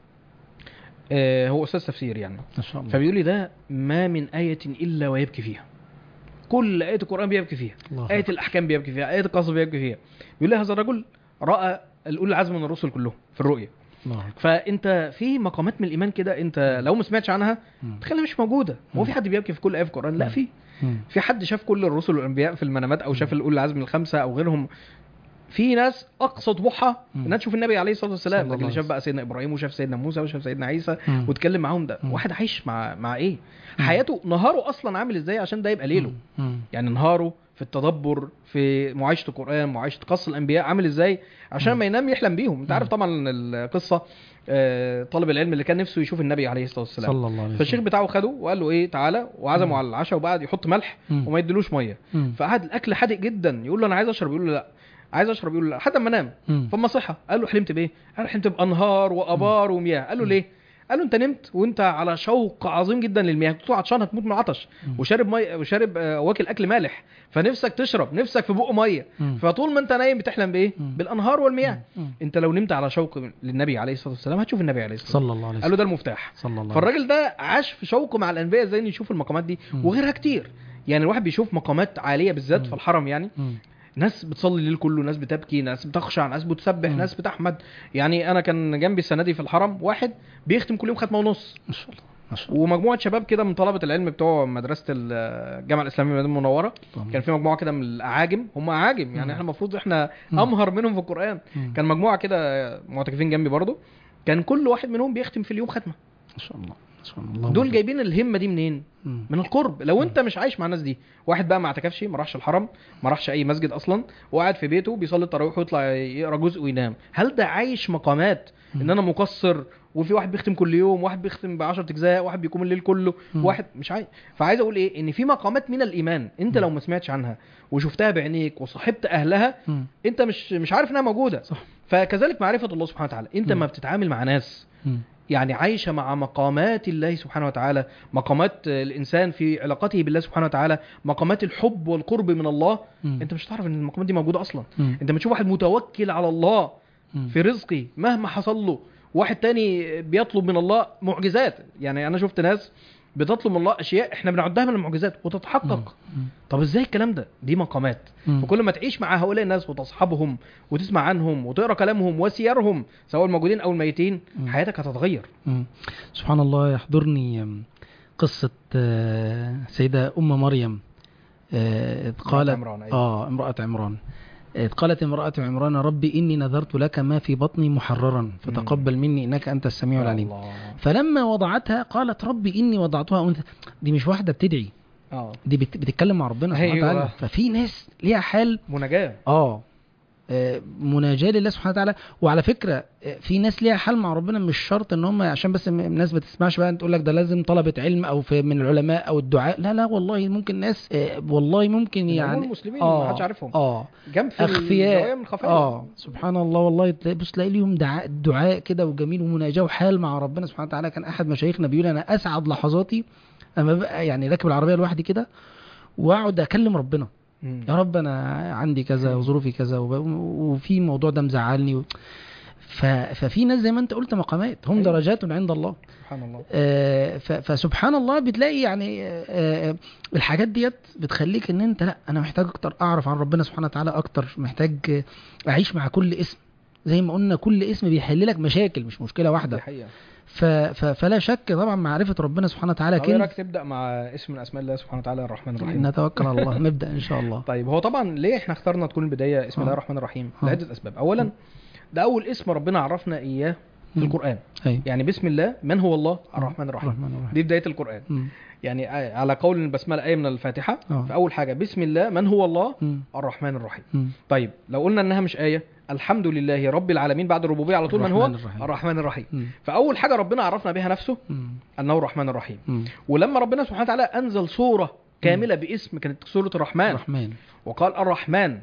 آه هو استاذ تفسير يعني ما شاء الله فبيقول لي ده ما من آية إلا ويبكي فيها كل آية القرآن بيبكي فيها الله آية الأحكام بيبكي فيها آية القصص بيبكي فيها بيقول لي هذا الرجل رأى الأولى العزم من الرسل كلهم في الرؤية الله فأنت في مقامات من الإيمان كده أنت لو ما سمعتش عنها مم. تخيلها مش موجودة هو في حد بيبكي في كل آية في القرآن لا مم. في مم. في حد شاف كل الرسل والأنبياء في المنامات أو شاف الأولى العزم الخمسة أو غيرهم في ناس اقصى طموحها مم. انها تشوف النبي عليه الصلاه والسلام صلى الله لكن اللي عليه شاف بقى سيدنا ابراهيم وشاف سيدنا موسى وشاف سيدنا عيسى مم. واتكلم معاهم ده مم. واحد عايش مع مع ايه مم. حياته نهاره اصلا عامل ازاي عشان ده يبقى ليله مم. يعني نهاره في التدبر في معايشه القران معايشه قصص الانبياء عامل ازاي عشان مم. ما ينام يحلم بيهم انت عارف طبعا القصه آه، طالب العلم اللي كان نفسه يشوف النبي عليه الصلاه والسلام صلى الله عليه فالشيخ وسلم بتاعه خده وقال له ايه تعالى وعزمه مم. على العشاء وبعد يحط ملح مم. وما يديلوش ميه مم. فقعد الاكل حادق جدا يقول له انا عايز اشرب يقول له لا عايز اشرب يقول له لا لحد ما نام مم. فما صحى قال له حلمت بايه؟ قال له حلمت بانهار وابار ومياه قال له مم. ليه؟ قال له انت نمت وانت على شوق عظيم جدا للمياه كنت عطشان هتموت من العطش مم. وشارب مي وشارب آه، واكل اكل مالح فنفسك تشرب نفسك في بق ميه مم. فطول ما انت نايم بتحلم بايه؟ مم. بالانهار والمياه مم. انت لو نمت على شوق للنبي عليه الصلاه والسلام هتشوف النبي عليه الصلاه والسلام صلى الله عليه قال له وسلم ده المفتاح صلى الله عليه فالراجل ده عاش في شوقه مع الانبياء ازاي إنه يشوف المقامات دي مم. وغيرها كتير يعني الواحد بيشوف مقامات عاليه بالذات مم. في الحرم يعني مم. ناس بتصلي الليل كله ناس بتبكي ناس بتخشع ناس بتسبح مم. ناس بتحمد يعني انا كان جنبي السنه دي في الحرم واحد بيختم كل يوم ختمه ونص ما شاء الله ما شاء الله ومجموعه شباب كده من طلبه العلم بتوع مدرسه الجامعه الاسلاميه المدينه المنوره اللهم كان في مجموعه كده من الاعاجم هم اعاجم يعني مم. احنا المفروض احنا مم. امهر منهم في القران مم. كان مجموعه كده معتكفين جنبي برضو كان كل واحد منهم بيختم في اليوم ختمه ما شاء الله سبحان الله دول جايبين الهمه دي منين مم. من القرب لو انت مش عايش مع الناس دي واحد بقى ما اعتكفش ما راحش الحرم ما راحش اي مسجد اصلا وقاعد في بيته بيصلي التراويح ويطلع يقرا جزء وينام هل ده عايش مقامات ان انا مقصر وفي واحد بيختم كل يوم واحد بيختم ب 10 اجزاء واحد بيقوم الليل كله مم. واحد مش عايز فعايز اقول ايه ان في مقامات من الايمان انت لو ما سمعتش عنها وشفتها بعينيك وصاحبت اهلها مم. انت مش مش عارف انها موجوده صح. فكذلك معرفه الله سبحانه وتعالى انت مم. ما بتتعامل مع ناس مم. يعني عايشه مع مقامات الله سبحانه وتعالى مقامات الانسان في علاقته بالله سبحانه وتعالى مقامات الحب والقرب من الله مم. انت مش هتعرف ان المقامات دي موجوده اصلا مم. انت بتشوف واحد متوكل على الله مم. في رزقه مهما حصل له واحد تاني بيطلب من الله معجزات يعني انا شفت ناس بتطلب من الله اشياء احنا بنعدها من المعجزات وتتحقق مم. طب ازاي الكلام ده دي مقامات مم. فكل ما تعيش مع هؤلاء الناس وتصحبهم وتسمع عنهم وتقرا كلامهم وسيرهم سواء الموجودين او الميتين مم. حياتك هتتغير مم. سبحان الله يحضرني أم، قصة آه، سيدة أم مريم آه، إذ قالت عمران، أيوة. آه امرأة عمران إذ قالت امرأة عمران ربي إني نذرت لك ما في بطني محررا فتقبل مني إنك أنت السميع العليم الله. فلما وضعتها قالت ربي إني وضعتها أنثى دي مش واحدة بتدعي اه دي بت- بتتكلم مع ربنا سبحانه أيوة. وتعالى ففي ناس ليها حال مناجاه اه آه، مناجاة لله سبحانه وتعالى وعلى فكرة آه، في ناس ليها حال مع ربنا مش شرط ان هم عشان بس م- الناس ما تسمعش بقى تقول لك ده لازم طلبة علم او في من العلماء او الدعاء لا لا والله ممكن ناس آه، والله ممكن من يعني عموم المسلمين ما حدش عارفهم اه جنب في اخفياء الزوايا من خفايا اه سبحان الله والله تلاقي بص تلاقي ليهم دعاء دعاء كده وجميل ومناجاه وحال مع ربنا سبحانه وتعالى كان احد مشايخنا بيقول انا اسعد لحظاتي اما بقى يعني راكب العربيه لوحدي كده واقعد اكلم ربنا مم. يا رب انا عندي كذا وظروفي كذا وب- وفي موضوع ده مزعلني و... ف... ففي ناس زي ما انت قلت مقامات هم أيوة. درجات عند الله سبحان الله آه، ف- فسبحان الله بتلاقي يعني آه، آه، الحاجات ديت بتخليك ان انت لا انا محتاج اكتر اعرف عن ربنا سبحانه وتعالى اكتر محتاج آه، اعيش مع كل اسم زي ما قلنا كل اسم بيحل لك مشاكل مش مشكله دي واحده حقيقه ف... ف... فلا شك طبعا معرفه ربنا سبحانه وتعالى طب ايه كنز رايك تبدا مع اسم من اسماء الله سبحانه وتعالى الرحمن الرحيم نتوكل على الله نبدا ان شاء الله طيب هو طبعا ليه احنا اخترنا تكون البدايه اسم الله آه. الرحمن الرحيم آه. لعده اسباب اولا ده اول اسم ربنا عرفنا اياه في مم. القران ايوه يعني بسم الله من هو الله الرحمن الرحيم الرحمن الرحيم دي بدايه القران مم. يعني على قول البسمله ايه من الفاتحه آه. فاول حاجه بسم الله من هو الله مم. الرحمن الرحيم مم. طيب لو قلنا انها مش ايه الحمد لله رب العالمين بعد الربوبيه على طول من هو الرحمن الرحيم. الرحمن الرحيم مم. فاول حاجه ربنا عرفنا بها نفسه مم. انه الرحمن الرحيم مم. ولما ربنا سبحانه وتعالى انزل سوره كامله باسم كانت سوره الرحمن الرحمن وقال الرحمن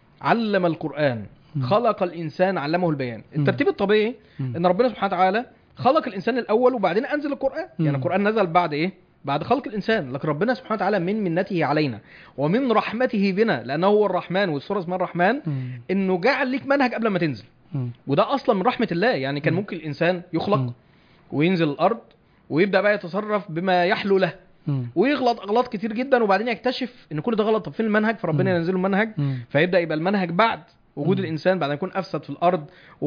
علم القرآن مم. خلق الإنسان علمه البيان مم. الترتيب الطبيعي مم. إن ربنا سبحانه وتعالى خلق الإنسان الأول وبعدين أنزل القرآن مم. يعني القرآن نزل بعد إيه؟ بعد خلق الإنسان لكن ربنا سبحانه وتعالى من منته علينا ومن رحمته بنا لأنه هو الرحمن والسورة اسمها الرحمن مم. إنه جعل ليك منهج قبل ما تنزل مم. وده أصلا من رحمة الله يعني كان مم. ممكن الإنسان يخلق مم. وينزل الأرض ويبدأ بقى يتصرف بما يحلو له مم. ويغلط أغلاط كتير جدا وبعدين يكتشف إن كل ده غلط طب فين المنهج فربنا مم. ينزل له المنهج مم. فيبدا يبقى المنهج بعد وجود مم. الانسان بعد ما يكون افسد في الارض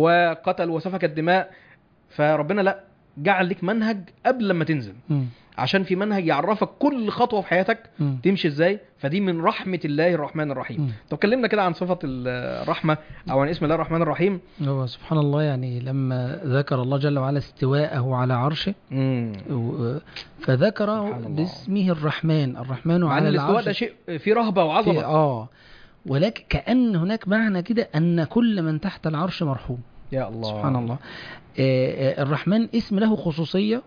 وقتل وسفك الدماء فربنا لا جعل لك منهج قبل لما تنزل مم. عشان في منهج يعرفك كل خطوه في حياتك مم. تمشي ازاي فدي من رحمه الله الرحمن الرحيم مم. طب كلمنا كده عن صفه الرحمه او عن اسم الله الرحمن الرحيم هو سبحان الله يعني لما ذكر الله جل وعلا استواءه على عرشه امم و- فذكره سبحان الله. باسمه الرحمن الرحمن مع ان على الاستواء ده العرش شيء فيه رهبه في- وعظمه اه ولكن كأن هناك معنى كده أن كل من تحت العرش مرحوم يا الله سبحان الله آه، آه، الرحمن اسم له خصوصية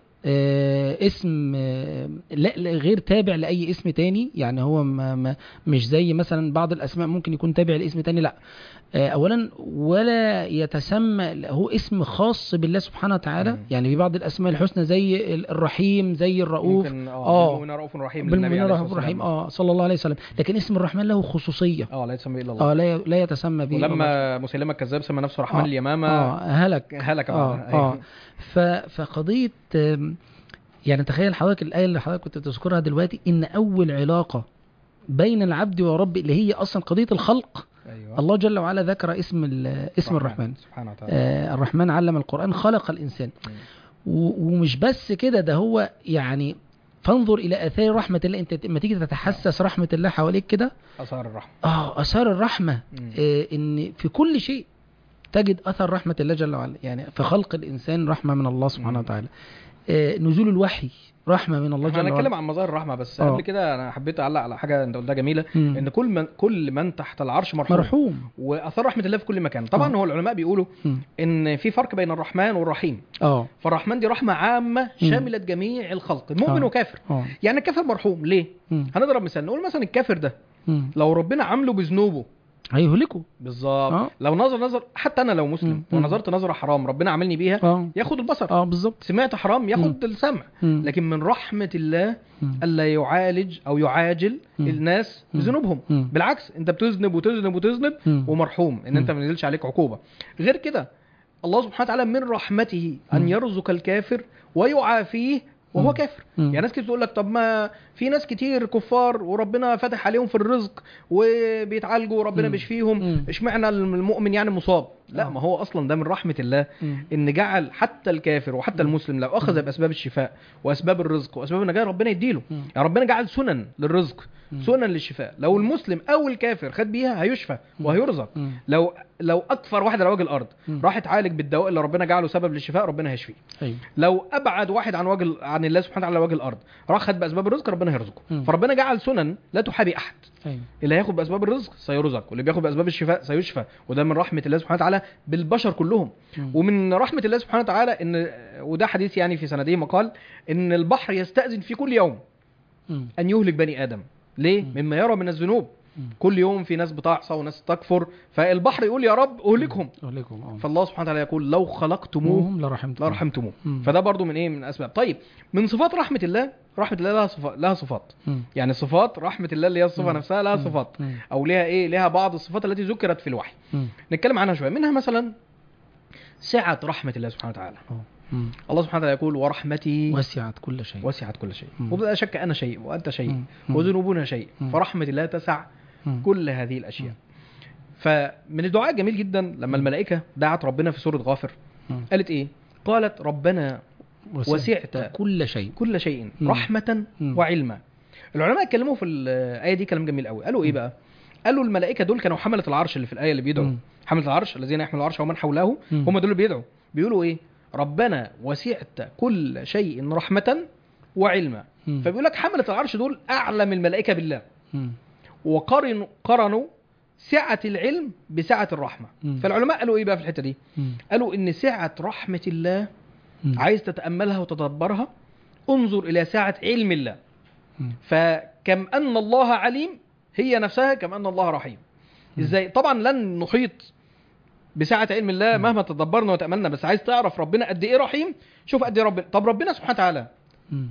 آه، اسم آه، لا لا غير تابع لأي اسم تاني يعني هو ما ما مش زي مثلا بعض الأسماء ممكن يكون تابع لاسم تاني لا آه، أولا ولا يتسمى هو اسم خاص بالله سبحانه وتعالى مم. يعني في بعض الأسماء الحسنى زي الرحيم زي الرؤوف ممكن آه. اه بالمؤمنين رؤوف رحيم للنبي بالمؤمنين عليه رحمة الصلاة الرحيم والسلام. اه صلى الله عليه وسلم لكن اسم الرحمن له خصوصية اه لا يسمى الا الله اه لا لا يتسمى به الله. ولما مسيلمه الكذاب سمى نفسه رحمن آه. اليمامه اه هلك هلك اه بعدها. اه ف فقضيه آم، يعني تخيل حضرتك الايه اللي حضرتك كنت بتذكرها دلوقتي ان اول علاقه بين العبد وربه اللي هي اصلا قضيه الخلق ايوه الله جل وعلا ذكر اسم ال- اسم الرحمن سبحانه وتعالى آه الرحمن علم القران خلق الانسان مم. و- ومش بس كده ده هو يعني فانظر الى اثار رحمه الله انت لما تيجي تتحسس رحمه الله حواليك كده اثار الرحمه اه اثار الرحمه مم. آه، ان في كل شيء تجد اثر رحمه الله جل وعلا يعني في خلق الانسان رحمه من الله سبحانه مم. وتعالى آه، نزول الوحي رحمه من الله احنا جل هنتكلم وعلا عن مظاهر الرحمه بس آه. قبل كده انا حبيت اعلق على حاجه انت قلتها جميله مم. ان كل من كل من تحت العرش مرحوم, مرحوم واثار رحمه الله في كل مكان طبعا آه. هو العلماء بيقولوا مم. ان في فرق بين الرحمن والرحيم اه فالرحمن دي رحمه عامه مم. شملت جميع الخلق مؤمن آه. وكافر اه يعني الكافر مرحوم ليه مم. هنضرب مثال نقول مثلا الكافر ده مم. لو ربنا عامله بذنوبه هيهلكوا بالظبط آه. لو نظر نظر حتى انا لو مسلم مم. ونظرت نظره حرام ربنا عاملني بيها اه ياخد البصر اه بالظبط سمعت حرام ياخد السمع مم. لكن من رحمه الله مم. الا يعالج او يعاجل مم. الناس مم. بذنوبهم مم. بالعكس انت بتذنب وتذنب وتذنب مم. ومرحوم ان انت مم. ما نزلش عليك عقوبه غير كده الله سبحانه وتعالى من رحمته ان مم. يرزق الكافر ويعافيه وهو مم. كافر مم. يعني ناس كتير تقول لك طب ما في ناس كتير كفار وربنا فتح عليهم في الرزق وبيتعالجوا وربنا مم. بيشفيهم مم. اشمعنى المؤمن يعني مصاب لا آه. ما هو اصلا ده من رحمه الله مم. ان جعل حتى الكافر وحتى مم. المسلم لو اخذ باسباب الشفاء واسباب الرزق واسباب النجاه ربنا يديله مم. يعني ربنا جعل سنن للرزق مم. سنن للشفاء لو المسلم او الكافر خد بيها هيشفى مم. وهيرزق مم. لو لو اكثر واحد على وجه الارض مم. راح يتعالج بالدواء اللي ربنا جعله سبب للشفاء ربنا هيشفيه ايوه لو ابعد واحد عن وجه عن الله سبحانه وتعالى على وجه الارض راح خد باسباب الرزق ربنا هيرزقه مم. فربنا جعل سنن لا تحابي احد ايوه اللي هياخد باسباب الرزق سيرزق واللي بياخد باسباب الشفاء سيشفى وده من رحمه الله سبحانه وتعالى بالبشر كلهم مم. ومن رحمه الله سبحانه وتعالى ان وده حديث يعني في سنده مقال ان البحر يستاذن في كل يوم مم. ان يهلك بني ادم ليه مم. مما يرى من الذنوب مم. كل يوم في ناس بتعصى وناس تكفر فالبحر يقول يا رب اهلكهم أهلكهم اه فالله سبحانه وتعالى يقول لو خلقتموه موهم لرحمتهم لرحمتموه مم. فده برضو من ايه من اسباب طيب من صفات رحمه الله رحمه الله لها صفات لها صفات مم. يعني صفات رحمه الله اللي هي الصفه مم. نفسها لها مم. صفات مم. او لها ايه لها بعض الصفات التي ذكرت في الوحي مم. نتكلم عنها شويه منها مثلا سعه رحمه الله سبحانه وتعالى اه. مم. الله سبحانه وتعالى يقول ورحمتي وسعت كل شيء وسعت كل شيء مم. وبلا شك انا شيء وانت شيء مم. مم. وذنوبنا شيء مم. فرحمه الله تسع مم. كل هذه الاشياء فمن الدعاء الجميل جدا لما الملائكه دعت ربنا في سوره غافر مم. قالت ايه قالت ربنا وسعت كل شيء كل شيء مم. رحمه مم. وعلما العلماء اتكلموا في الايه دي كلام جميل قوي قالوا ايه مم. بقى قالوا الملائكه دول كانوا حمله العرش اللي في الايه اللي بيدعوا مم. حمله العرش الذين يحملوا العرش ومن حوله مم. هم دول اللي بيدعوا بيقولوا ايه ربنا وسعت كل شيء رحمه وعلما مم. فبيقول لك حمله العرش دول اعلم الملائكه بالله مم. وقارنوا قرنوا سعه العلم بسعه الرحمه مم. فالعلماء قالوا ايه بقى في الحته دي مم. قالوا ان سعه رحمه الله مم. عايز تتاملها وتدبرها انظر الى سعه علم الله مم. فكم ان الله عليم هي نفسها كم ان الله رحيم مم. ازاي طبعا لن نحيط بسعه علم الله مم. مهما تدبرنا وتاملنا بس عايز تعرف ربنا قد ايه رحيم شوف قد ايه ربنا طب ربنا سبحانه وتعالى مم.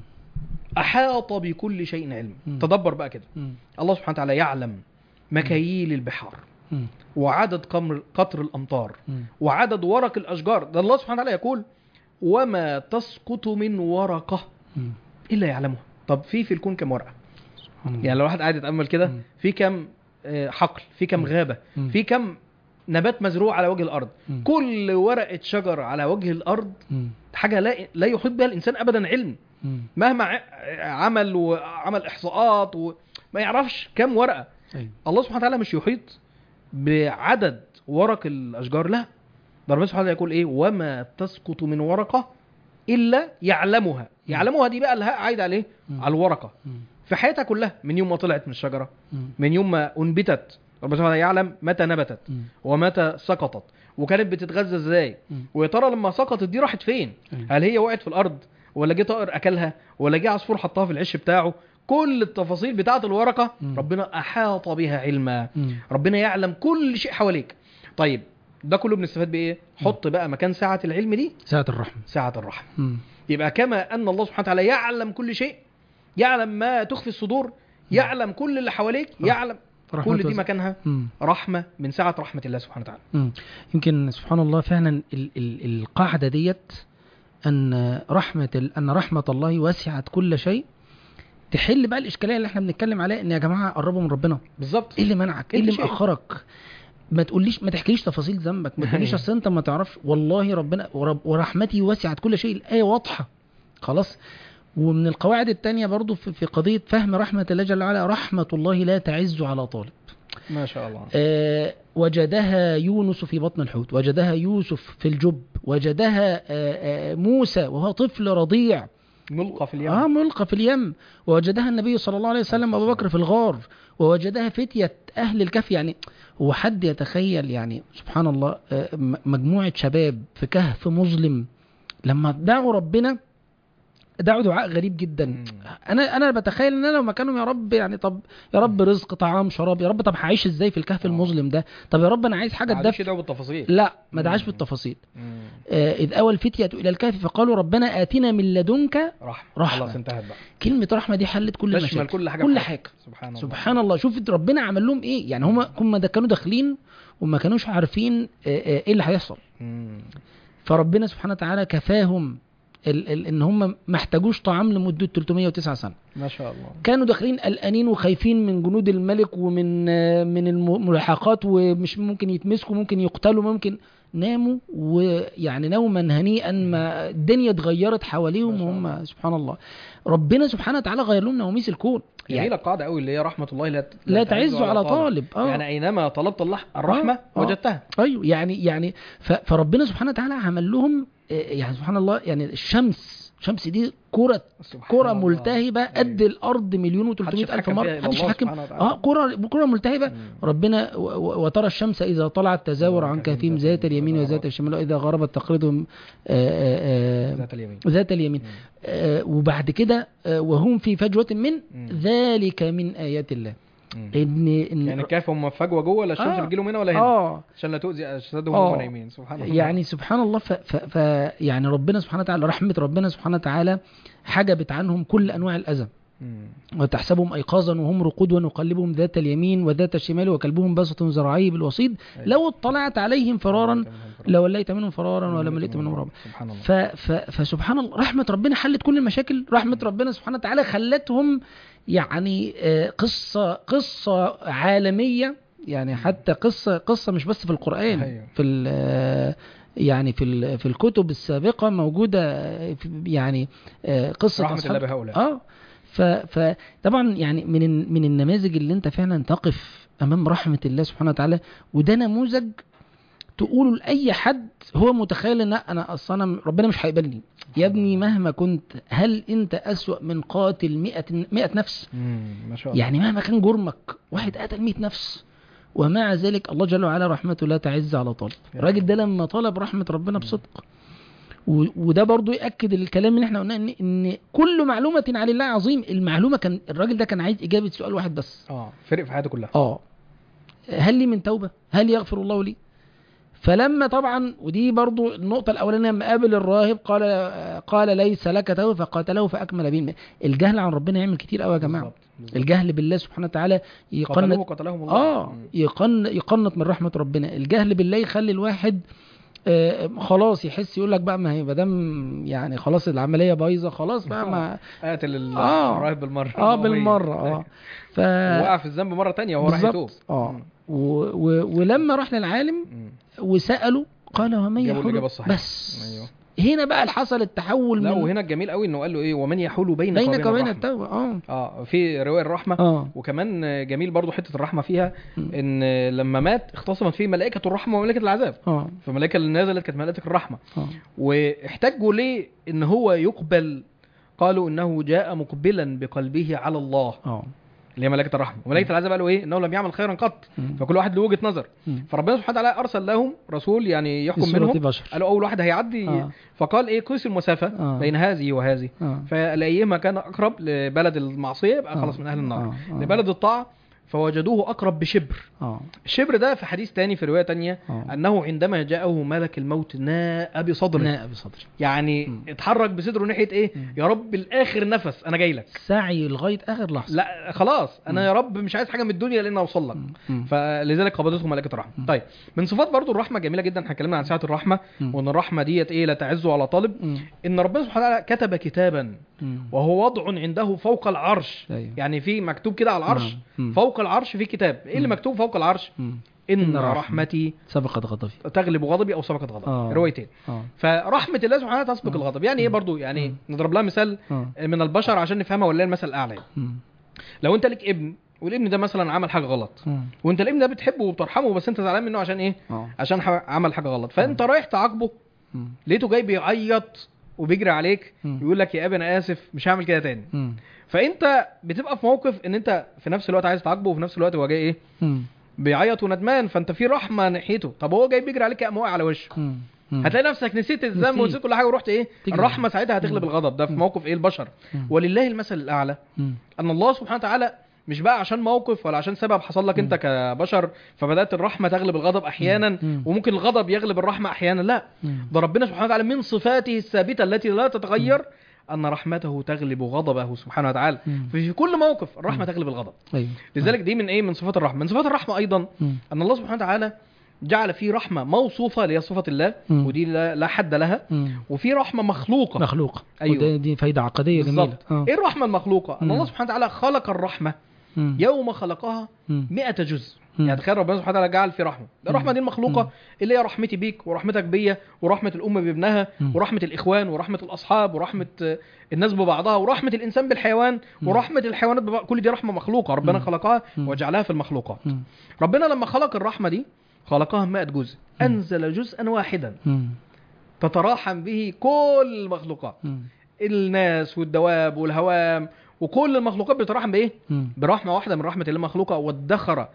احاط بكل شيء علم مم. تدبر بقى كده مم. الله سبحانه وتعالى يعلم مكاييل البحار مم. وعدد قمر قطر الامطار مم. وعدد ورق الاشجار ده الله سبحانه وتعالى يقول وما تسقط من ورقه مم. الا يعلمها طب في في الكون كم ورقه سبحان الله. يعني لو واحد قاعد يتامل كده مم. في كم آه، حقل في كم مم. غابه مم. في كم نبات مزروع على وجه الارض مم. كل ورقه شجر على وجه الارض مم. حاجه لا لا يحيط بها الانسان ابدا علم مم. مهما ع- عمل وعمل احصاءات وما يعرفش كم ورقه أيوة. الله سبحانه وتعالى مش يحيط بعدد ورق الاشجار لا ده ربنا سبحانه وتعالى يقول ايه وما تسقط من ورقه الا يعلمها يعلمها دي بقى الهاء عايد عليه مم. على الورقه مم. في حياتها كلها من يوم ما طلعت من الشجره مم. من يوم ما انبتت ربنا سبحانه وتعالى يعلم متى نبتت مم. ومتى سقطت وكانت بتتغذى ازاي مم. ويا ترى لما سقطت دي راحت فين أيوة. هل هي وقعت في الارض ولا جه طائر اكلها ولا جه عصفور حطها في العش بتاعه كل التفاصيل بتاعه الورقه مم. ربنا احاط بها علما مم. ربنا يعلم كل شيء حواليك طيب ده كله بنستفاد بايه حط بقى مكان سعه العلم دي ساعة الرحمة سعه الرحمه مم. يبقى كما ان الله سبحانه وتعالى يعلم كل شيء يعلم ما تخفي الصدور يعلم كل اللي حواليك آه. يعلم رحمة كل دي واسعة. مكانها مم. رحمه من سعه رحمه الله سبحانه وتعالى مم. يمكن سبحان الله فعلا ال ال القاعدة ديت أن رحمة ال أن رحمة الله وسعت كل شيء تحل بقى الإشكالية اللي احنا بنتكلم عليها إن يا جماعة قربوا من ربنا بالظبط إيه اللي منعك؟ إيه انت اللي شيء. مأخرك؟ ما تقوليش ما تحكيليش تفاصيل ذنبك ما تقوليش أيوة. اصل انت ما تعرفش والله ربنا ورب ورحمتي وسعت كل شيء الايه واضحه خلاص ومن القواعد التانية برضو في, في قضية فهم رحمة الله جل وعلا رحمة الله لا تعز على طالب ما شاء الله آه، وجدها يونس في بطن الحوت وجدها يوسف في الجب وجدها آه، آه، موسى وهو طفل رضيع ملقى في اليم اه ملقى في اليم ووجدها النبي صلى الله عليه وسلم ابو بكر في الغار ووجدها فتية اهل الكهف يعني هو حد يتخيل يعني سبحان الله آه، م- مجموعة شباب في كهف مظلم لما دعوا ربنا دعوا دعاء غريب جدا مم. انا انا بتخيل ان انا لو مكانهم يا رب يعني طب يا رب رزق طعام شراب يا رب طب هعيش ازاي في الكهف آه. المظلم ده طب يا رب انا عايز حاجه معلش تدفي دعوه بالتفاصيل لا ما دعاش مم. بالتفاصيل مم. آه، إذ أوى الفتية إلى الكهف فقالوا ربنا آتنا من لدنك رحمه رحمة. خلاص انتهت بقى كلمة رحمة دي حلت كل تشمل المشاكل كل حاجه كل في حاجة حياتك. سبحان الله سبحان الله شوف ربنا عمل لهم إيه يعني هم هم ده كانوا داخلين وما كانوش عارفين آه، آه، إيه اللي هيحصل مم. فربنا سبحانه وتعالى كفاهم ال ال ان هم ما احتاجوش طعام لمده 309 سنه ما شاء الله كانوا داخلين قلقانين وخايفين من جنود الملك ومن آه، من الملاحقات ومش ممكن يتمسكوا ممكن يقتلوا ممكن ناموا ويعني نوما هنيئا ما الدنيا اتغيرت حواليهم ما شاء وهم سبحان الله ربنا سبحانه وتعالى غير لهم نواميس الكون جميله يعني القاعده قوي اللي هي رحمه الله لا لا تعز على طالب اه يعني اينما طلبت الله الرحمه آه. وجدتها ايوه يعني يعني ف- فربنا سبحانه وتعالى عمل لهم آه، يعني سبحان الله يعني الشمس الشمس دي كرة سبحان كرة الله. ملتهبة قد أيوة. الأرض مليون و300 محدش ألف يتحكم مرة فيها إلا محدش الله يتحكم سبحانه وتعالى. اه كرة كرة ملتهبة مم. ربنا و- و- وترى الشمس إذا طلعت تزاور عن كهفهم ذات اليمين وذات الشمال وإذا غربت تقرضهم آه، آه، آه، ذات اليمين ذات اليمين مم. آه، وبعد كده آه، وهم في فجوة من مم. ذلك من آيات الله مم. إن إن يعني الكهف هم فجوه جوه لا الشمس آه. بتجيلهم هنا ولا هنا اه عشان لا تؤذي اجسادهم آه. وهم نايمين سبحان الله يعني سبحان الله ف, ف, ف يعني ربنا سبحانه وتعالى رحمة ربنا سبحانه وتعالى حجبت عنهم كل أنواع الأذى مم. وتحسبهم أيقاظا وهم رقود ونقلبهم ذات اليمين وذات الشمال وكلبهم بسط ذراعيه بالوصيد أيوة. لو اطلعت عليهم فرارا لوليت منهم فرارا ولا ملئت منهم رعبا سبحان الله ف ف فسبحان الله رحمة ربنا حلت كل المشاكل رحمة ربنا سبحانه وتعالى خلتهم يعني آه، قصة قصة عالمية يعني حتى قصة قصة مش بس في القرآن أيوة. في ال- آه، يعني في ال- في الكتب السابقة موجودة آه، في- يعني آه، قصة رحمه أصحاب- الله بهؤلاء اه ف فطبعا يعني من ال- من النماذج اللي انت فعلا تقف امام رحمه الله سبحانه وتعالى وده نموذج تقوله لاي حد هو متخيل ان لا انا اصلا أنا ربنا مش هيقبلني يا ابني مهما كنت هل انت اسوا من قاتل 100 100 نفس مم. ما شاء الله يعني مهما كان جرمك واحد قتل 100 نفس ومع ذلك الله جل وعلا رحمته لا تعز على طالب يا الراجل ده لما طلب رحمة ربنا بصدق و- وده برضو يأكد الكلام اللي احنا قلناه ان, إن كل معلومة عن الله عظيم المعلومة كان الراجل ده كان عايز إجابة سؤال واحد بس اه فرق في حياته كلها اه هل لي من توبة هل يغفر الله لي فلما طبعا ودي برضو النقطة الأولانية لما قابل الراهب قال قال ليس لك توبة فقاتله فأكمل به الماء. الجهل عن ربنا يعمل كتير قوي يا جماعة بالظبط. بالظبط. الجهل بالله سبحانه وتعالى يقنط قتلوه قتلهم الله اه مم. يقن يقنط من رحمه ربنا الجهل بالله يخلي الواحد آه خلاص يحس يقول لك بقى ما هي مادام يعني خلاص العمليه بايظه خلاص بقى ما قاتل ال- آه. الراهب بالمره اه المومية. بالمره اه ف وقع في الذنب مره تانية وهو راح يتوب بالظبط اه مم. و... و... ولما راح للعالم مم. وساله قال ومن جابوا يحول الإجابة الصحيحة. بس ايوه هنا بقى حصل التحول لا من وهنا الجميل قوي انه قال له ايه ومن يحول بينك, بينك وبين الرحمة. التوبه اه اه في روايه الرحمه اه وكمان جميل برضو حته الرحمه فيها مم. ان لما مات اختصمت فيه ملائكه الرحمه وملائكه العذاب اه فالملائكه اللي نزلت كانت ملائكه الرحمه اه واحتجوا ليه ان هو يقبل قالوا انه جاء مقبلا بقلبه على الله اه اللي هي ملائكه الرحمه وملائكه العذاب قالوا ايه انه لم يعمل خيرا قط مم. فكل واحد له وجهه نظر مم. فربنا سبحانه وتعالى ارسل لهم رسول يعني يحكم بصورة منهم بشر قالوا اول واحد هيعدي آه. فقال ايه قيس المسافه آه. بين هذه وهذه اه فلايهما كان اقرب لبلد المعصيه يبقى آه. خلاص من اهل النار آه. آه. لبلد الطاعه فوجدوه اقرب بشبر اه الشبر ده في حديث تاني في روايه تانية اه انه عندما جاءه ملك الموت ناء بصدره ناء بصدري يعني مم. اتحرك بصدره ناحيه ايه مم. يا رب الاخر نفس انا جاي لك سعي لغايه اخر لحظه لا خلاص انا مم. يا رب مش عايز حاجه من الدنيا لان اوصل لك مم. مم. فلذلك قبضته ملائكه الرحمه مم. طيب من صفات برضو الرحمه جميله جدا احنا اتكلمنا عن سعه الرحمه مم. وان الرحمه ديت ايه لا تعز على طالب مم. ان ربنا سبحانه وتعالى كتب كتابا مم. وهو وضع عنده فوق العرش ايوه يعني في مكتوب كده على العرش نعم. مم. فوق العرش في كتاب ايه اللي مم. مكتوب فوق العرش مم. ان إن رحمة. رحمتي سبقت غضبي تغلب غضبي او سبقت غضبي آه. روايتين اه فرحمه الله سبحانه وتعالى تسبق مم. الغضب يعني ايه مم. برضو يعني مم. نضرب لها مثال اه من البشر عشان نفهمها ولا المثل الاعلى يعني. مم. لو انت لك ابن والابن ده مثلا عمل حاجه غلط مم. وانت الابن ده بتحبه وبترحمه بس انت زعلان منه عشان ايه اه عشان ح- عمل حاجه غلط فانت رايح تعاقبه مم. لقيته جاي بيعيط وبيجري عليك مم. يقول لك يا ابي انا اسف مش هعمل كده تاني مم. فانت بتبقى في موقف ان انت في نفس الوقت عايز تعاقبه وفي نفس الوقت هو جاي ايه مم. بيعيط وندمان فانت في رحمه ناحيته طب هو جاي بيجري عليك قام واقع على وشه مم. مم. هتلاقي نفسك نسيت الذنب نسيت. ونسيت كل حاجه ورحت ايه تجري. الرحمه ساعتها هتغلب مم. الغضب ده في مم. موقف ايه البشر مم. ولله المثل الاعلى مم. ان الله سبحانه وتعالى مش بقى عشان موقف ولا عشان سبب حصل لك انت كبشر فبدات الرحمه تغلب الغضب احيانا مم. وممكن الغضب يغلب الرحمه احيانا لا مم. ده ربنا سبحانه وتعالى من صفاته الثابته التي لا تتغير ان رحمته تغلب غضبه سبحانه وتعالى مم. ففي كل موقف الرحمه تغلب الغضب ايوه لذلك دي من ايه من صفات الرحمه من صفات الرحمه ايضا مم. ان الله سبحانه وتعالى جعل فيه رحمه موصوفه اللي هي صفه الله مم. ودي لا لا حد لها مم. وفي رحمه مخلوقه مخلوق أيوة. وده دي فايدة عقدية جميلة بالظبط اه ايه الرحمه المخلوقه ان مم. الله سبحانه وتعالى خلق الرحمه مم. يوم خلقها مم. 100 جزء مم. يعني تخيل ربنا سبحانه وتعالى جعل في رحمه ده الرحمه دي المخلوقه مم. اللي هي رحمتي بيك ورحمتك بيا ورحمه الام بابنها مم. ورحمه الاخوان ورحمه الاصحاب ورحمه آه، الناس ببعضها ورحمه الانسان بالحيوان مم. ورحمه الحيوانات ببعض كل دي رحمه مخلوقه ربنا مم. خلقها مم. وجعلها في المخلوقات مم. ربنا لما خلق الرحمه دي خلقها 100 جزء مم. انزل جزءا واحدا مم. تتراحم به كل المخلوقات مم. الناس والدواب والهوام وكل المخلوقات بتتراحم بايه مم. برحمه واحده من رحمه الله المخلوقه وادخر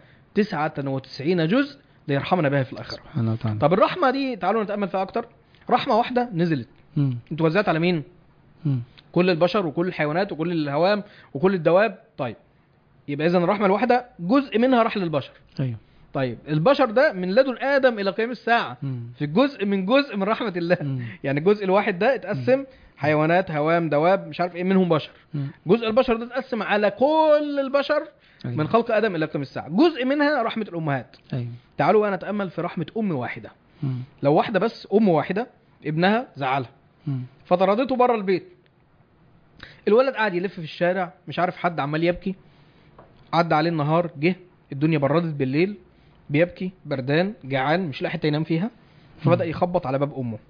99 جزء ليرحمنا بها في الاخره سبحانه وتعالى طب الرحمه دي تعالوا نتامل فيها اكتر رحمه واحده نزلت مم. انت وزعت على مين مم. كل البشر وكل الحيوانات وكل الهوام وكل الدواب طيب يبقى اذا الرحمه الواحده جزء منها راح للبشر ايوه طيب البشر ده من لدن ادم الى قيام الساعه مم. في جزء من جزء من رحمه الله مم. يعني الجزء الواحد ده اتقسم حيوانات هوام دواب مش عارف ايه منهم بشر مم. جزء البشر ده اتقسم على كل البشر أيوة. من خلق ادم الى قيام الساعه جزء منها رحمه الامهات ايوه تعالوا بقى نتامل في رحمه ام واحده مم. لو واحده بس ام واحده ابنها زعلها مم. فطردته بره البيت الولد قاعد يلف في الشارع مش عارف حد عمال يبكي عدى عليه النهار جه الدنيا بردت بالليل بيبكي بردان جعان مش لاقي حته ينام فيها فبدا يخبط على باب امه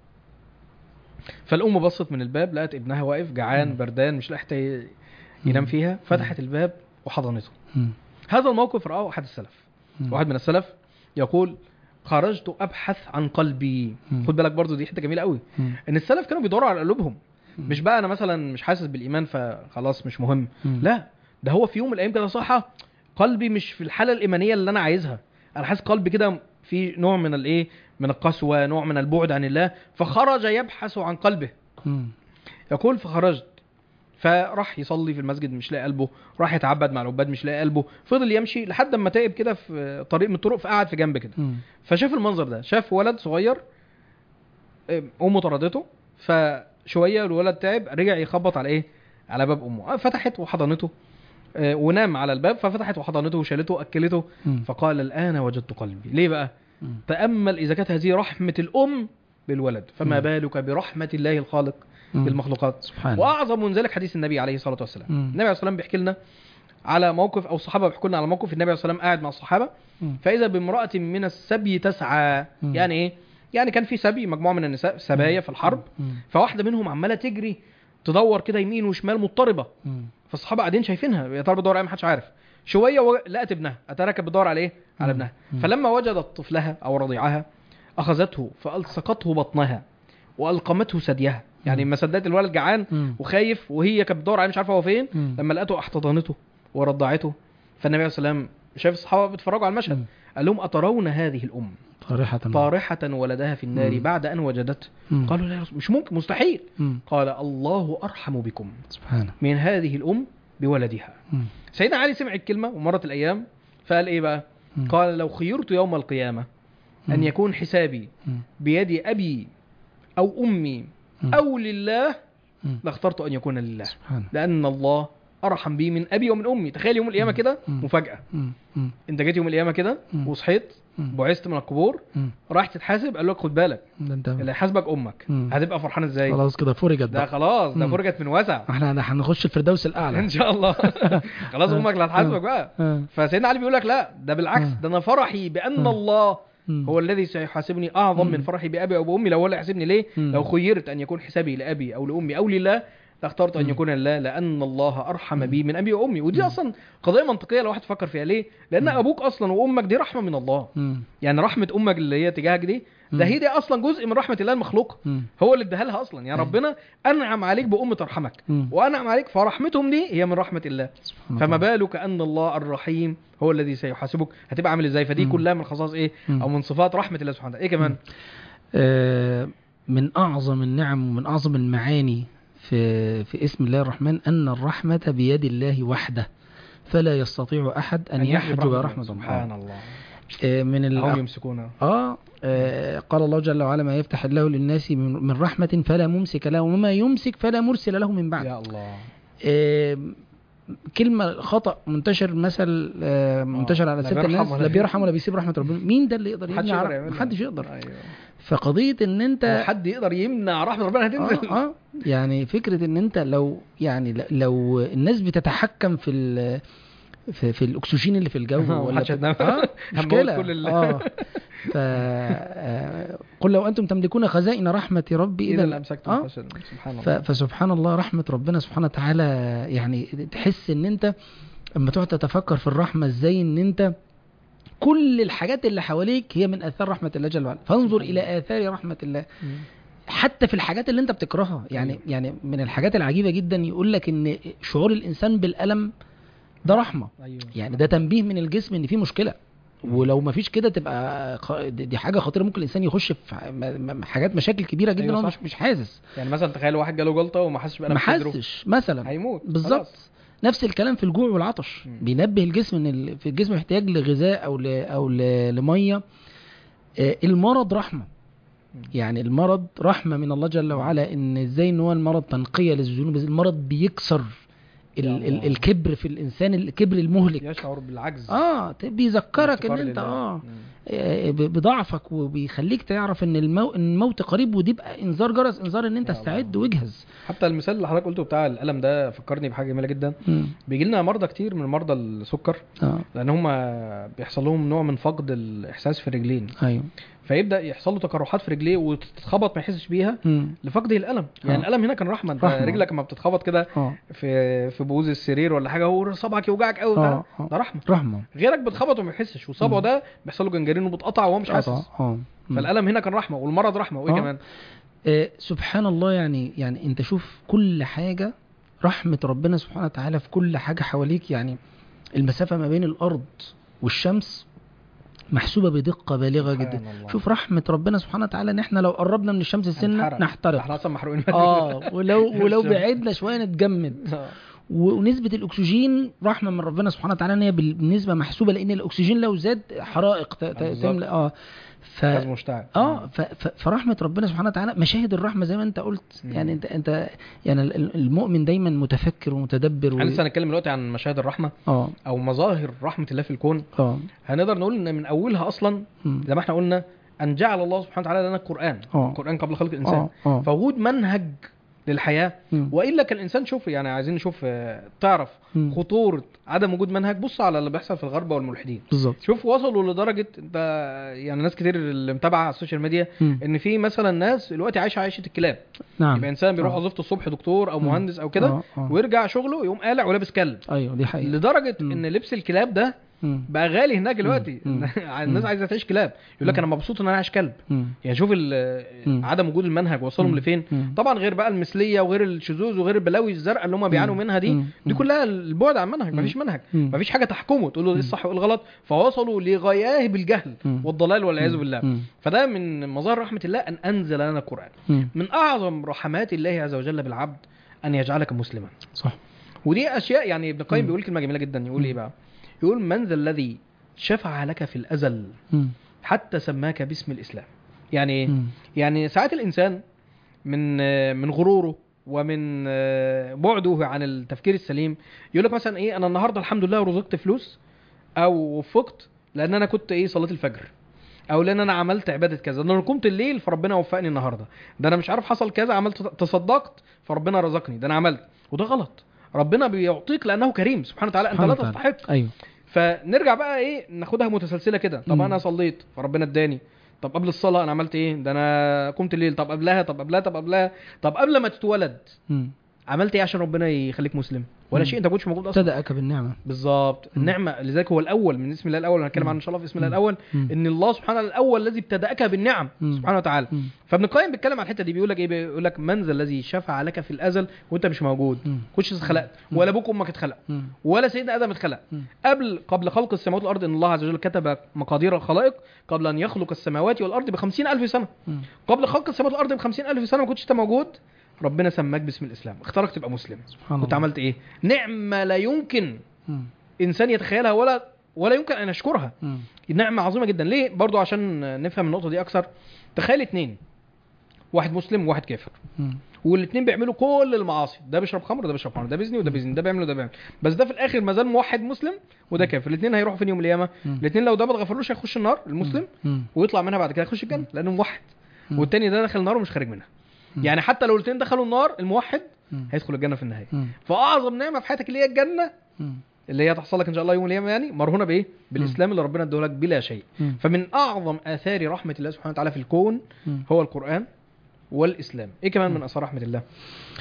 فالام بصت من الباب لقت ابنها واقف جعان مم. بردان مش لاقي حته ي- ينام مم. فيها فتحت الباب وحضنته مم. هذا الموقف رآه أحد السلف مم. واحد من السلف يقول خرجت أبحث عن قلبي مم. خد بالك برضو دي حتة جميلة قوي مم. ان السلف كانوا بيدوروا على قلوبهم مم. مش بقى انا مثلا مش حاسس بالايمان فخلاص مش مهم مم. لا ده هو في يوم من الايام كده صحى قلبي مش في الحاله الايمانيه اللي انا عايزها انا حاسس قلبي كده في نوع من الايه من القسوه نوع من البعد عن الله فخرج يبحث عن قلبه مم. يقول فخرجت فراح يصلي في المسجد مش لاقي قلبه راح يتعبد مع العباد مش لاقي قلبه فضل يمشي لحد ما تعب كده في طريق من الطرق فقعد في جنب كده مم. فشاف المنظر ده شاف ولد صغير امه طردته فشويه الولد تعب رجع يخبط على ايه على باب امه فتحت وحضنته آه، ونام على الباب ففتحت وحضنته وشالته واكلته مم. فقال الان وجدت قلبي ليه بقى مم. تامل اذا كانت هذه رحمه الام بالولد فما مم. بالك برحمه الله الخالق مم. بالمخلوقات سبحان واعظم من ذلك حديث النبي عليه الصلاه والسلام مم. النبي عليه الصلاه والسلام بيحكي لنا على موقف او الصحابه بيحكوا لنا على موقف النبي عليه الصلاه والسلام قاعد مع الصحابه مم. فاذا بامراه من السبي تسعى مم. يعني ايه يعني كان في سبي مجموعه من النساء سبايا في الحرب مم. فواحده منهم عماله تجري تدور كده يمين وشمال مضطربه مم. فالصحابه قاعدين شايفينها يا ترى بتدور على إيه؟ محدش عارف شويه و... لقت ابنها اتارى كانت بتدور على ايه على مم. ابنها مم. فلما وجدت طفلها او رضيعها اخذته فالصقته بطنها والقمته ثديها يعني مم. ما صدقت الولد جعان مم. وخايف وهي كانت بتدور عليه مش عارفه هو فين مم. لما لقته احتضنته ورضعته فالنبي عليه الصلاه والسلام شاف الصحابه بيتفرجوا على المشهد مم. قال لهم اترون هذه الام طارحة طارحه ولدها في النار مم. بعد ان وجدته مم. قالوا لا يا رسول- مش ممكن مستحيل مم. قال الله ارحم بكم سبحانه من هذه الام بولدها مم. سيدنا علي سمع الكلمه ومرت الايام فقال ايه بقى مم. قال لو خيرت يوم القيامه ان مم. يكون حسابي مم. بيد ابي او امي مم. او لله مم. لاخترت ان يكون لله سبحانه لان الله ارحم بي من ابي ومن امي تخيل يوم القيامه كده مم. مفاجاه مم. مم. انت جيت يوم القيامه كده مم. وصحيت مم. بعثت من القبور مم. رايح تتحاسب قال لك خد بالك ده انت اللي هيحاسبك امك مم. هتبقى فرحان ازاي خلاص كده فرجت ده بقى خلاص ده مم. فرجت من وسع احنا هنخش الفردوس الاعلى ان شاء الله خلاص امك اللي هتحاسبك بقى آه. فسيدنا علي بيقول لك لا ده بالعكس مم. ده انا فرحي بان مم. الله مم. هو الذي سيحاسبني اعظم مم. من فرحي بابي او بامي لو هو اللي يحاسبني ليه مم. لو خيرت ان يكون حسابي لابي او لامي او لله لاخترت ان مم. يكون الله لان الله ارحم مم. بي من ابي وامي ودي مم. اصلا قضيه منطقيه لو واحد فكر فيها ليه لان مم. ابوك اصلا وامك دي رحمه من الله مم. يعني رحمه امك اللي هي تجاهك دي ده مم. هي دي اصلا جزء من رحمه الله المخلوقه مم. هو اللي اداها لها اصلا يعني أيوة. ربنا انعم عليك بام ترحمك مم. وانعم عليك فرحمتهم دي هي من رحمه الله سبحان فما الله. بالك ان الله الرحيم هو الذي سيحاسبك هتبقى عامل ازاي فدي مم. كلها من خصائص ايه مم. او من صفات رحمه الله سبحانه وتعالى ايه كمان آه، من أعظم النعم ومن أعظم المعاني في في اسم الله الرحمن أن الرحمة بيد الله وحده فلا يستطيع أحد أن يحجب رحمة سبحان الله الله آه، من هم الأق... يمسكونها آه آه، قال الله جل وعلا ما يفتح الله للناس من من رحمة فلا ممسك له وما يمسك فلا مرسل له من بعد يا الله آه، كلمة خطأ منتشر مثل آه، منتشر على لا سيرة بيرحم الناس ولا لا بيرحم ولا بيسيب رحمة ربنا مين ده اللي يقدر محدش يبني يقدر على- يعملها. محدش يقدر ايوه فقضية ان انت هو حد يقدر يمنع رحمه ربنا هتنزل اه اه يعني فكره ان انت لو يعني ل- لو الناس بتتحكم في ال في, في الاكسجين اللي في الجو آه، ولا محدش بت- هتنام. اه هنموت مشكله كل ال- اه ف آه، قل لو انتم تملكون خزائن رحمه ربي اذا اذا امسكتم آه. فشل. سبحان ف- الله فسبحان الله رحمه ربنا سبحانه وتعالى يعني تحس ان انت اما تقعد تتفكر في الرحمه ازاي ان انت كل الحاجات اللي حواليك هي من اثار رحمه الله جل وعلا فانظر الى اثار رحمه الله حتى في الحاجات اللي انت بتكرهها يعني أيوة. يعني من الحاجات العجيبه جدا يقول لك ان شعور الانسان بالالم ده رحمه ايوه يعني ده تنبيه من الجسم ان في مشكله ولو ما فيش كده تبقى خ- دي دي حاجه خطيره ممكن الانسان يخش في ح- م- م- حاجات مشاكل كبيره جدا أيوة هو صح. مش مش حاسس يعني مثلا تخيل واحد جاله جلطه وما حسش بألم ما في صدره. حسش مثلا هيموت بالظبط خلاص. نفس الكلام في الجوع والعطش مم. بينبه الجسم ان ال- في الجسم محتاج لغذاء او ل او ل- لميه آه، المرض رحمه مم. يعني المرض رحمه من الله جل وعلا ان ازاي ان هو المرض تنقيه للذنوب إزاي المرض بيكسر ال يا ال الله. الكبر في الانسان الكبر المهلك يشعر بالعجز اه ت- بيذكرك ان الافتقار انت لله. اه مم. آه، ب- بضعفك وبيخليك تعرف ان المو... إن الموت قريب ودي بقى انذار جرس انذار ان انت يا استعد الله. واجهز حتى المثال اللي حضرتك قلته بتاع الالم ده فكرني بحاجه جميله جدا مم. بيجي لنا مرضى كتير من مرضى السكر اه لان هم بيحصل لهم نوع من فقد الاحساس في الرجلين ايوه فيبدا يحصل له تقرحات في رجليه وتتخبط ما يحسش بيها مم. لفقده الالم يعني آه. الالم هنا كان رحمه انت رحمة. رجلك لما بتتخبط كده اه في في بوز السرير ولا حاجه هو صبعك يوجعك قوي اه آه. ده رحمه رحمه غيرك بتخبط وما يحسش وصبعه مم. ده بيحصل له جنجرين وبتقطع وهو مش حاسس قطع. اه مم. فالالم هنا كان رحمه والمرض رحمه وايه آه. كمان آه، سبحان الله يعني يعني انت شوف كل حاجة رحمة ربنا سبحانه وتعالى في كل حاجة حواليك يعني المسافة ما بين الأرض والشمس محسوبة بدقة بالغة سبحان جدا الله. شوف رحمة ربنا سبحانه وتعالى ان احنا لو قربنا من الشمس سنة هنتحرق. نحترق احنا اصلا محروقين اه ولو ولو الشمس. بعدنا شوية نتجمد آه. ونسبة الأكسجين رحمة من ربنا سبحانه وتعالى ان هي بالنسبة محسوبة لأن الأكسجين لو زاد حرائق ت- ت- بالظبط. تملأ اه ف غاز مشتعل اه ف... ف... فرحمه ربنا سبحانه وتعالى مشاهد الرحمه زي ما انت قلت مم. يعني انت انت يعني ال- ال- المؤمن دايما متفكر ومتدبر و... احنا لسه هنتكلم دلوقتي عن مشاهد الرحمه اه او مظاهر رحمه الله في الكون اه هنقدر نقول ان من اولها اصلا مم. زي ما احنا قلنا ان جعل الله سبحانه وتعالى لنا القران اه القران قبل خلق الانسان اه اه فوجود منهج للحياه مم. والا كان الانسان شوف يعني عايزين نشوف آه، تعرف مم. خطوره عدم وجود منهج بص على اللي بيحصل في الغرب والملحدين بالظبط شوف وصلوا لدرجه انت يعني ناس كتير اللي متابعه على السوشيال ميديا مم. ان في مثلا ناس دلوقتي عايشه عيشه الكلاب نعم يبقى انسان بيروح آه. وظيفته الصبح دكتور او مم. مهندس او كده آه، آه. ويرجع شغله يقوم قالع ولابس كلب ايوه دي حقيقه لدرجه مم. ان لبس الكلاب ده مم. بقى غالي هناك دلوقتي مم. الناس مم. عايزه تعيش كلاب يقول لك مم. انا مبسوط ان انا عايش كلب مم. يعني شوف ال- مم. عدم وجود المنهج وصلهم مم. لفين مم. طبعا غير بقى المثليه وغير الشذوذ وغير البلاوي الزرقاء اللي هم بيعانوا مم. منها دي مم. دي مم. كلها البعد عن منهج مم. مفيش منهج مم. مفيش حاجه تحكمه تقول له ايه مم. الصح وايه الغلط فوصلوا لغياهب الجهل مم. والضلال والعياذ مم. بالله مم. فده من مظاهر رحمه الله ان انزل لنا القران مم. من اعظم رحمات الله عز وجل بالعبد ان يجعلك مسلما صح ودي اشياء يعني ابن القيم مم. بيقول كلمه جميله جدا يقول مم. ايه بقى يقول من ذا الذي شفع لك في الازل مم. حتى سماك باسم الاسلام يعني ايه مم. يعني ساعات الانسان من من غروره ومن بعده عن التفكير السليم يقول لك مثلا ايه انا النهارده الحمد لله رزقت فلوس او وفقت لان انا كنت ايه صليت الفجر او لان انا عملت عباده كذا ده انا قمت الليل فربنا وفقني النهارده ده انا مش عارف حصل كذا عملت تصدقت فربنا رزقني ده انا عملت وده غلط ربنا بيعطيك لانه كريم سبحانه وتعالى انت سبحانه لا وتعالى. تستحق ايوه فنرجع بقى ايه ناخدها متسلسله كده طب مم. انا صليت فربنا اداني طب قبل الصلاه انا عملت ايه ده انا قمت الليل طب قبلها طب قبلها طب قبلها طب قبل ما تتولد مم. عملت ايه عشان ربنا يخليك مسلم ولا مم. شيء انت ما كنتش موجود اصلا ابتدأك بالنعمة بالظبط مم. النعمه لذلك هو الاول من اسم الله الاول هنتكلم مم. عنه ان شاء الله في اسم الله مم. الاول مم. ان الله سبحانه الاول الذي ابتدأك بالنعم مم. سبحانه وتعالى مم. فابن القيم بيتكلم على الحته دي بيقول لك ايه بيقول لك من ذا الذي شفع لك في الازل وانت مش موجود مم. كنتش اتخلقت مم. ولا ابوك وامك اتخلق مم. ولا سيدنا ادم اتخلق مم. قبل قبل خلق السماوات والارض ان الله عز وجل كتب مقادير الخلائق قبل ان يخلق السماوات والارض ب ألف سنه مم. قبل خلق السماوات والارض ب ألف سنه ما كنتش انت موجود ربنا سماك باسم الاسلام اختارك تبقى مسلم سبحان كنت الله عملت ايه نعمه لا يمكن مم. انسان يتخيلها ولا ولا يمكن ان يشكرها مم. نعمه عظيمه جدا ليه برضو عشان نفهم النقطه دي اكثر تخيل اتنين واحد مسلم وواحد كافر مم. والاثنين بيعملوا كل المعاصي ده بيشرب خمر وده بيشرب خمر ده بيزني وده بيزني ده بيعمل وده بيعمل بس ده في الاخر ما زال موحد مسلم وده كافر الاثنين هيروحوا فين يوم القيامه مم. الاثنين لو ده ما اتغفرلوش هيخش النار المسلم مم. ويطلع منها بعد كده يخش الجنه لانه موحد مم. والتاني ده دخل النار ومش خارج منها مم. يعني حتى لو الاثنين دخلوا النار الموحد مم. هيدخل الجنه في النهايه مم. فاعظم نعمه في حياتك اللي هي الجنه مم. اللي هي تحصل لك ان شاء الله يوم القيامه يعني مرهونه بايه بالاسلام اللي ربنا اداه لك بلا شيء مم. فمن اعظم اثار رحمه الله سبحانه وتعالى في الكون مم. هو القران والاسلام ايه كمان من اثار رحمه الله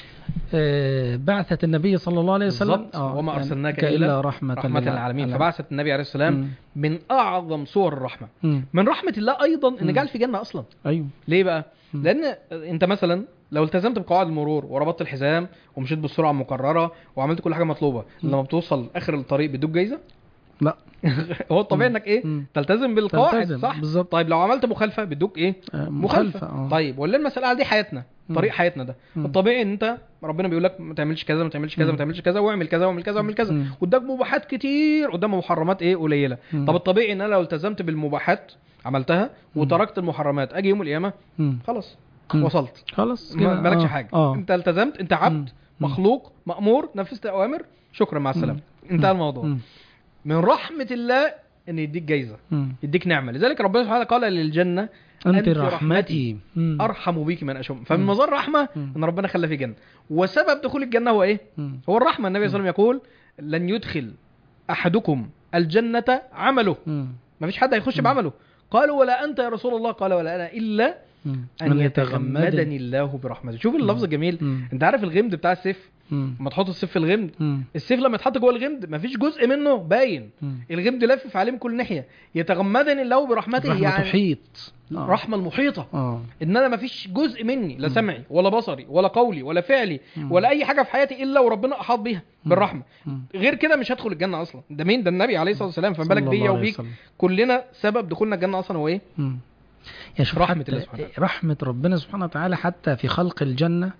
آه، بعثة النبي صلى الله عليه وسلم بالظبط. وما أرسلناك إلا رحمة, رحمه للعالمين فبعثت النبي عليه السلام مم. من اعظم صور الرحمه مم. من رحمه الله ايضا ان مم. جعل في جنه اصلا ايوه ليه بقى مم. لان انت مثلا لو التزمت بقواعد المرور وربطت الحزام ومشيت بالسرعه المقرره وعملت كل حاجه مطلوبه مم. لما بتوصل اخر الطريق بيدوك جايزه لا هو الطبيعي مم. انك ايه مم. تلتزم بالقواعد تلتزم، صح بالظبط. طيب لو عملت مخالفه بيدوك ايه آه، مخالفه آه. طيب ولا المساله على دي حياتنا مم. طريق حياتنا ده مم. الطبيعي ان انت ربنا بيقول لك ما تعملش كذا ما تعملش كذا مم. ما تعملش كذا واعمل كذا واعمل كذا واعمل كذا مم. قدامك مباحات كتير قدام محرمات ايه قليله مم. طب الطبيعي ان انا لو التزمت بالمباحات عملتها مم. وتركت المحرمات اجي يوم القيامه مم. خلاص مم. وصلت خلاص ما- كده. مالكش آه. حاجه اه انت التزمت انت عبد مم. مخلوق مامور نفذت اوامر شكرا مع السلامه انتهى الموضوع مم. من رحمه الله ان يديك جايزه مم. يديك نعمه لذلك ربنا سبحانه وتعالى قال للجنه انت أنت رحمتي مم. ارحم بيك من اشم فمن مم. مظاهر رحمه مم. ان ربنا خلى في جنه وسبب دخول الجنه هو ايه مم. هو الرحمه النبي صلى الله عليه وسلم يقول لن يدخل احدكم الجنه عمله مم. ما فيش حد هيخش مم. بعمله قالوا ولا انت يا رسول الله قال ولا انا الا مم. ان يتغمدني الله برحمته شوف اللفظ الجميل مم. انت عارف الغمد بتاع السيف مم. لما تحط السيف في الغمد مم. السيف لما يتحط جوه الغمد مفيش جزء منه باين مم. الغمد لافف عليه من كل ناحيه يتغمدني الله برحمته رحمة يعني تحيط آه. رحمه المحيطه اه ان انا مفيش جزء مني لا مم. سمعي ولا بصري ولا قولي ولا فعلي مم. ولا اي حاجه في حياتي الا وربنا احاط بيها مم. بالرحمه مم. غير كده مش هدخل الجنه اصلا ده مين ده النبي عليه الصلاه والسلام فما صلى بالك الله بيا عليه وبيك وسلم. كلنا سبب دخولنا الجنه اصلا هو ايه مم. يا شوف رحمة حتى الله سبحانه وتعالى. رحمة ربنا سبحانه وتعالى حتى في خلق الجنة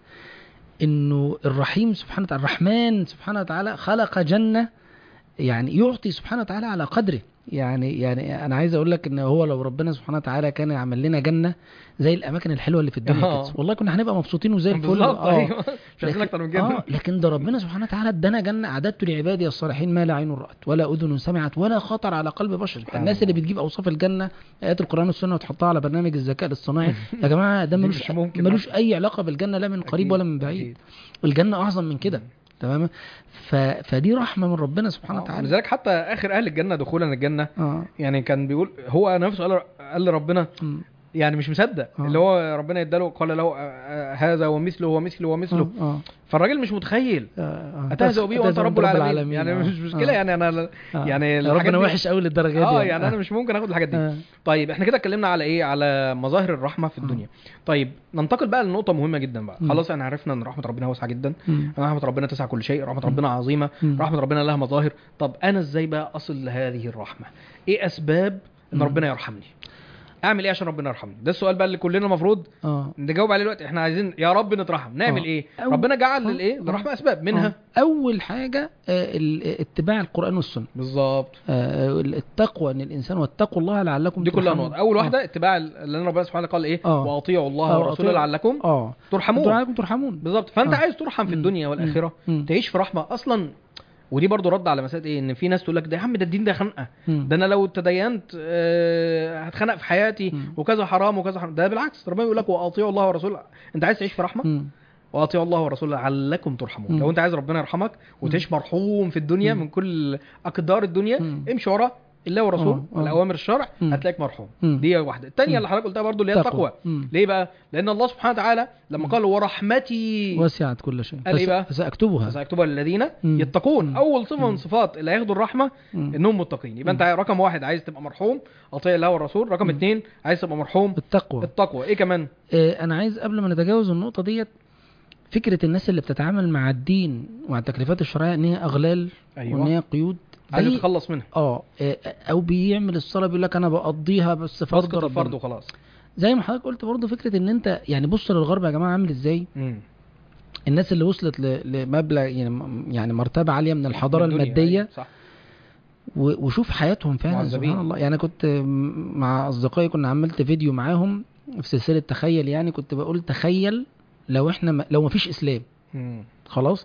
انه الرحيم سبحانه وتعالى الرحمن سبحانه وتعالى خلق جنة يعني يعطي سبحانه وتعالى على قدره يعني يعني انا عايز اقول لك ان هو لو ربنا سبحانه وتعالى كان يعمل لنا جنة زي الاماكن الحلوة اللي في الدنيا آه. كده والله كنا هنبقى مبسوطين وزي الفل بالظبط آه. ايوه مش عايزين اكتر من كده اه لكن ده ربنا سبحانه وتعالى ادانا جنه اعددت لعبادي الصالحين ما لا عين رات ولا اذن سمعت ولا خطر على قلب بشر سبحان الناس اللي الله. بتجيب اوصاف الجنه ايات القران والسنه وتحطها على برنامج الذكاء الاصطناعي يا جماعه ده دي ملوش مش ممكن ملوش اي علاقه بالجنه لا من قريب أكيد، ولا من بعيد أكيد. الجنه اعظم من كده تمام ف... فدي رحمه من ربنا سبحانه آه، وتعالى لذلك حتى اخر اهل الجنه دخولا الجنه اه يعني كان بيقول هو نفسه قال قال لربنا مم. يعني مش مصدق آه. اللي هو ربنا اداله قال له آه، آه، هذا ومثله ومثله ومثله اه اه فالراجل مش متخيل آه. اتهزأ بيه وانت أتهزأ رب العالمين, يعني آه. مش مشكله آه. يعني انا آه. يعني الحاجات ربنا دي- وحش قوي للدرجه دي اه يعني انا مش ممكن اخد الحاجات دي آه. طيب احنا كده اتكلمنا على ايه على مظاهر الرحمه في الدنيا طيب ننتقل بقى لنقطه مهمه جدا بقى مم. خلاص احنا عرفنا ان رحمه ربنا واسعه جدا مم. ان رحمه ربنا تسع كل شيء رحمه ربنا عظيمه مم. رحمه ربنا لها مظاهر طب انا ازاي بقى اصل لهذه الرحمه ايه اسباب ان مم. ربنا يرحمني اعمل ايه عشان ربنا يرحمني ده السؤال بقى اللي كلنا المفروض اه نجاوب عليه دلوقتي احنا عايزين يا رب نترحم نعمل آه. ايه أو- ربنا جعل آه. للايه آه. للرحمه اسباب منها آه. اول حاجه آه، ال- اتباع القران والسنه بالظبط آه، التقوى ان الانسان واتقوا الله لعلكم دي كلها ترحمون. نقط اول آه. واحده اتباع اللي ربنا سبحانه قال ايه آه. واطيعوا الله آه، ورسوله وأطيعوا- لعلكم اه ترحمون لعلكم ترحمون بالظبط فانت آه. عايز ترحم في مم. الدنيا والاخره مم. تعيش في رحمه اصلا ودي برضو رد على مساله ايه ان في ناس تقول لك ده يا عم ده الدين ده خنقه مم. ده انا لو تدينت آه، هتخنق في حياتي مم. وكذا حرام وكذا حرام ده بالعكس ربنا يقول لك واطيعوا الله ورسوله انت عايز تعيش في رحمه مم. واطيعوا الله ورسوله لعلكم ترحمون مم. لو انت عايز ربنا يرحمك وتعيش مرحوم في الدنيا مم. من كل اقدار الدنيا مم. امشي ورا الله والرسول آه، آه. والاوامر الشرع مم. هتلاقيك مرحوم مم. دي واحده الثانيه مم. اللي حضرتك قلتها برضو اللي هي التقوى مم. ليه بقى لان الله سبحانه وتعالى لما مم. قال ورحمتي وسعت كل شيء قال إيه فس- بقى؟ فساكتبها فسيكتبها للذين مم. يتقون مم. اول صفه مم. من صفات اللي هياخدوا الرحمه مم. انهم متقين يبقى انت رقم واحد عايز تبقى مرحوم اطيع الله والرسول رقم مم. اثنين عايز تبقى مرحوم التقوى التقوى ايه كمان آه، انا عايز قبل ما نتجاوز النقطه ديت فكره الناس اللي بتتعامل مع الدين ومع التكليفات الشرعيه ان هي اغلال ايوه وان هي قيود عايز زي- تتخلص منها اه آه، او بيعمل الصلاه بيقول لك انا بقضيها بس فرض بسقط الفرض ربنا وخلاص زي ما حضرتك قلت برضه فكره ان انت يعني بص للغرب يا جماعه عامل ازاي مم. الناس اللي وصلت ل- لمبلغ يعني يعني مرتبه عاليه من الحضاره الدنيا، الماديه أيوة، صح و- وشوف حياتهم فعلا معذبين. سبحان الله يعني كنت م- مع اصدقائي كنا عملت فيديو معاهم في سلسله تخيل يعني كنت بقول تخيل لو احنا ما لو ما فيش اسلام مم. خلاص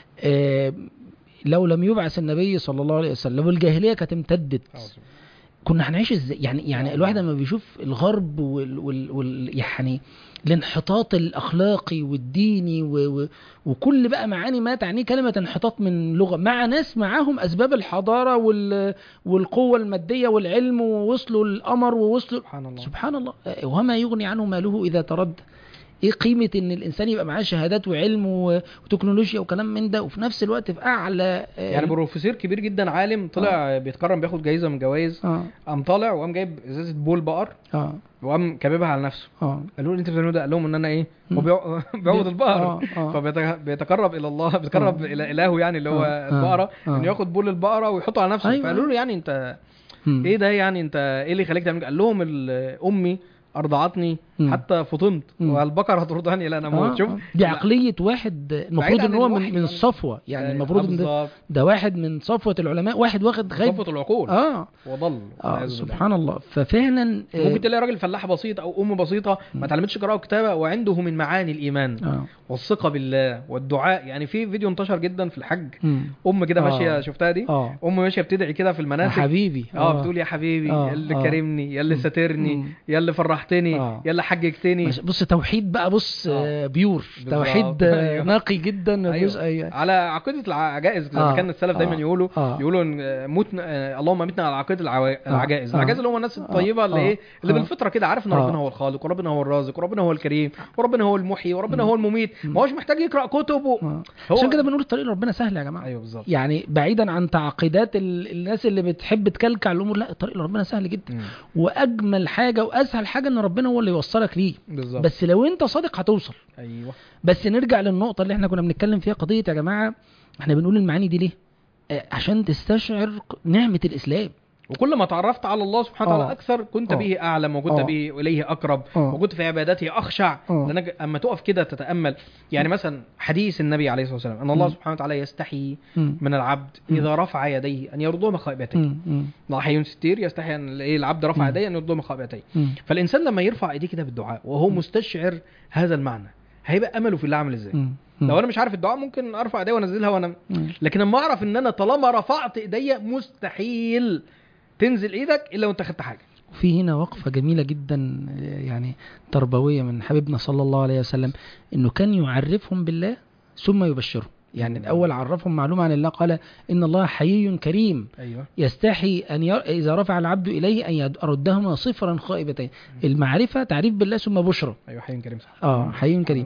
آه لو لم يبعث النبي صلى الله عليه وسلم والجاهليه كانت امتدت أعوذ بالله. كنا هنعيش ازاي يعني يعني آه. الواحد لما بيشوف الغرب وال, وال, وال يعني الانحطاط الاخلاقي والديني و و وكل بقى معاني ما تعنيه كلمه انحطاط من لغه مع ناس معاهم اسباب الحضاره وال والقوه الماديه والعلم ووصلوا القمر ووصلوا سبحان الله سبحان الله آه، وما يغني عنه ماله اذا ترد ايه قيمه ان الانسان يبقى معاه شهادات وعلم و- وتكنولوجيا وكلام من ده وفي نفس الوقت في اعلى آه، يعني بروفيسور كبير جدا عالم طلع بيتكرم بياخد جايزه من جوائز اه قام طالع وقام جايب ازازه بول بقر اه وقام كاببها على نفسه اه قالوا له انت بتعمله ده قال لهم ان انا ايه هو مم. بيع- بيعبد البقر اه اه فبيتقرب الى الله بيتقرب آه. الى الهه يعني اللي هو آه. البقره آه. انه ياخد بول البقره ويحطه على نفسه أيوة. فقالوا له يعني انت مم. ايه ده يعني انت ايه اللي يخليك تعمل كده؟ قال لهم ال- امي ارضعتني مم. حتى فطمت مم. والبقره هترضعني الى ان آه، اموت شوف آه. دي عقلية واحد المفروض عن ان هو الوحي من, من يعني. الصفوة يعني آه، المفروض ان ده, بالظبط. ده واحد من صفوة العلماء واحد واخد غيب صفوة العقول اه وضل اه والعياذ بالله. سبحان الله ففعلا آه، ممكن تلاقي راجل فلاح بسيط او ام بسيطه ما اتعلمتش قراءه وكتابه وعنده من معاني الايمان اه والثقه بالله والدعاء يعني في فيديو انتشر جدا في الحج مم. ام كده آه. ماشيه شفتها دي اه ام ماشيه بتدعي كده في يا المناسك حبيبي اه بتقول يا حبيبي آه، يا اللي آه. كرمني يا اللي مم. ساترني مم. يا اللي فرحتني آه. يا اللي حججتني ماشي. بص توحيد بقى بص آه. آه. بيور بالظبط. توحيد آه، أيوه. نقي جدا مفيش أيوه. أي- على عقيده العجائز لما آه. كان السلف دايما آه. يقولوا آه. يقولوا ان آه، متنا آه، اللهم متنا على عقيده العوا- العجائز آه. العجائز اللي هم الناس الطيبه اللي آه. ايه اللي آه. بالفطره كده عارف ان آه. ربنا هو الخالق وربنا هو الرازق وربنا هو الكريم وربنا هو المحيي وربنا مم. هو المميت ما هوش محتاج يقرا كتب و... آه. هو عشان كده بنقول الطريق لربنا سهل يا جماعة ايوه بالظبط يعني بعيدا عن تعقيدات ال... الناس اللي بتحب تكلكع الامور لا الطريق لربنا سهل جدا مم. واجمل حاجه واسهل حاجه ان ربنا هو اللي يوصلك ليه بالظبط بس لو انت صادق هتوصل ايوه بس نرجع للنقطه اللي احنا كنا بنتكلم فيها قضيه يا جماعه احنا بنقول المعاني دي ليه آه، عشان تستشعر نعمه الاسلام وكل ما تعرفت على الله سبحانه وتعالى آه. اكثر كنت آه. به اعلم وكنت آه. به اليه اقرب آه. وكنت في عبادته اخشع آه. لانك اما تقف كده تتامل يعني مثلا حديث النبي عليه الصلاه والسلام ان الله مم. سبحانه وتعالى يستحي مم. من العبد مم. اذا رفع يديه ان يردهما خائبتين مم. مم. الله حي ستير يستحي ان ايه العبد رفع مم. يديه ان يردهما خائبتين مم. فالانسان لما يرفع ايديه كده بالدعاء وهو مستشعر هذا المعنى هيبقى امله في الله عامل ازاي مم. مم. لو انا مش عارف الدعاء ممكن ارفع ايديا وانزلها وانا مم. لكن اما اعرف ان انا طالما رفعت ايديا مستحيل تنزل ايدك الا وانت خدت حاجه وفي هنا وقفة جميلة جدا آه، يعني تربوية من حبيبنا صلى الله عليه وسلم انه كان يعرفهم بالله ثم يبشرهم يعني الاول عرفهم معلومة عن الله قال ان الله حيي كريم ايوه يستحي ان ير... اذا رفع العبد اليه ان يردهما صفرا خائبتين المعرفة تعريف بالله ثم بشرى ايوه حي كريم صح اه حي كريم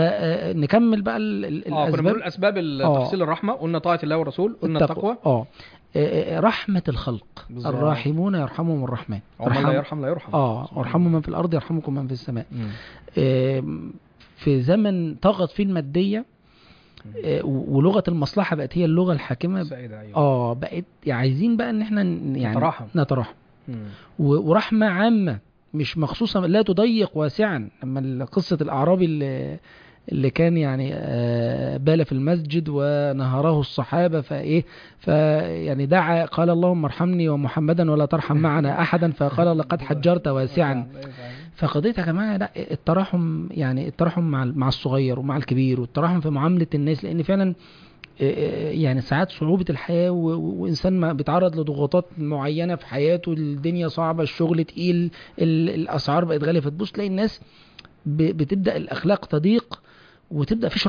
فنكمل بقى ال... ال... اه كنا بنقول الاسباب اسباب تحصيل الرحمه قلنا طاعه الله والرسول قلنا التقوى اه آه، رحمة الخلق بالظبط. الراحمون يرحمهم الرحمن ومن لا ارحم- يرحم لا يرحم اه سبحان وارحموا من في الارض يرحمكم من في السماء الله. مم. آم، في زمن طغت فيه الماديه آه، و- ولغه المصلحه بقت هي اللغه الحاكمه سائدة ايوه اه بقت عايزين بقى ان احنا ن- يعني نتراحم. نتراحم مم. و- ورحمه عامه مش مخصوصه لا تضيق واسعا لما ال- قصه الاعرابي اللي اللي كان يعني آه، بال في المسجد ونهره الصحابه فايه فيعني دعا قال اللهم ارحمني ومحمدا ولا ترحم معنا احدا فقال لقد حجرت واسعا فقضية يا جماعة لا التراحم يعني التراحم مع مع الصغير ومع الكبير والتراحم في معاملة الناس لأن فعلا آه، آه، يعني ساعات صعوبة الحياة و- و- وإنسان ما بيتعرض لضغوطات معينة في حياته الدنيا صعبة الشغل تقيل ال- الأسعار بقت غالية فتبص تلاقي الناس ب- بتبدأ الأخلاق تضيق وتبدأ فيش رحمة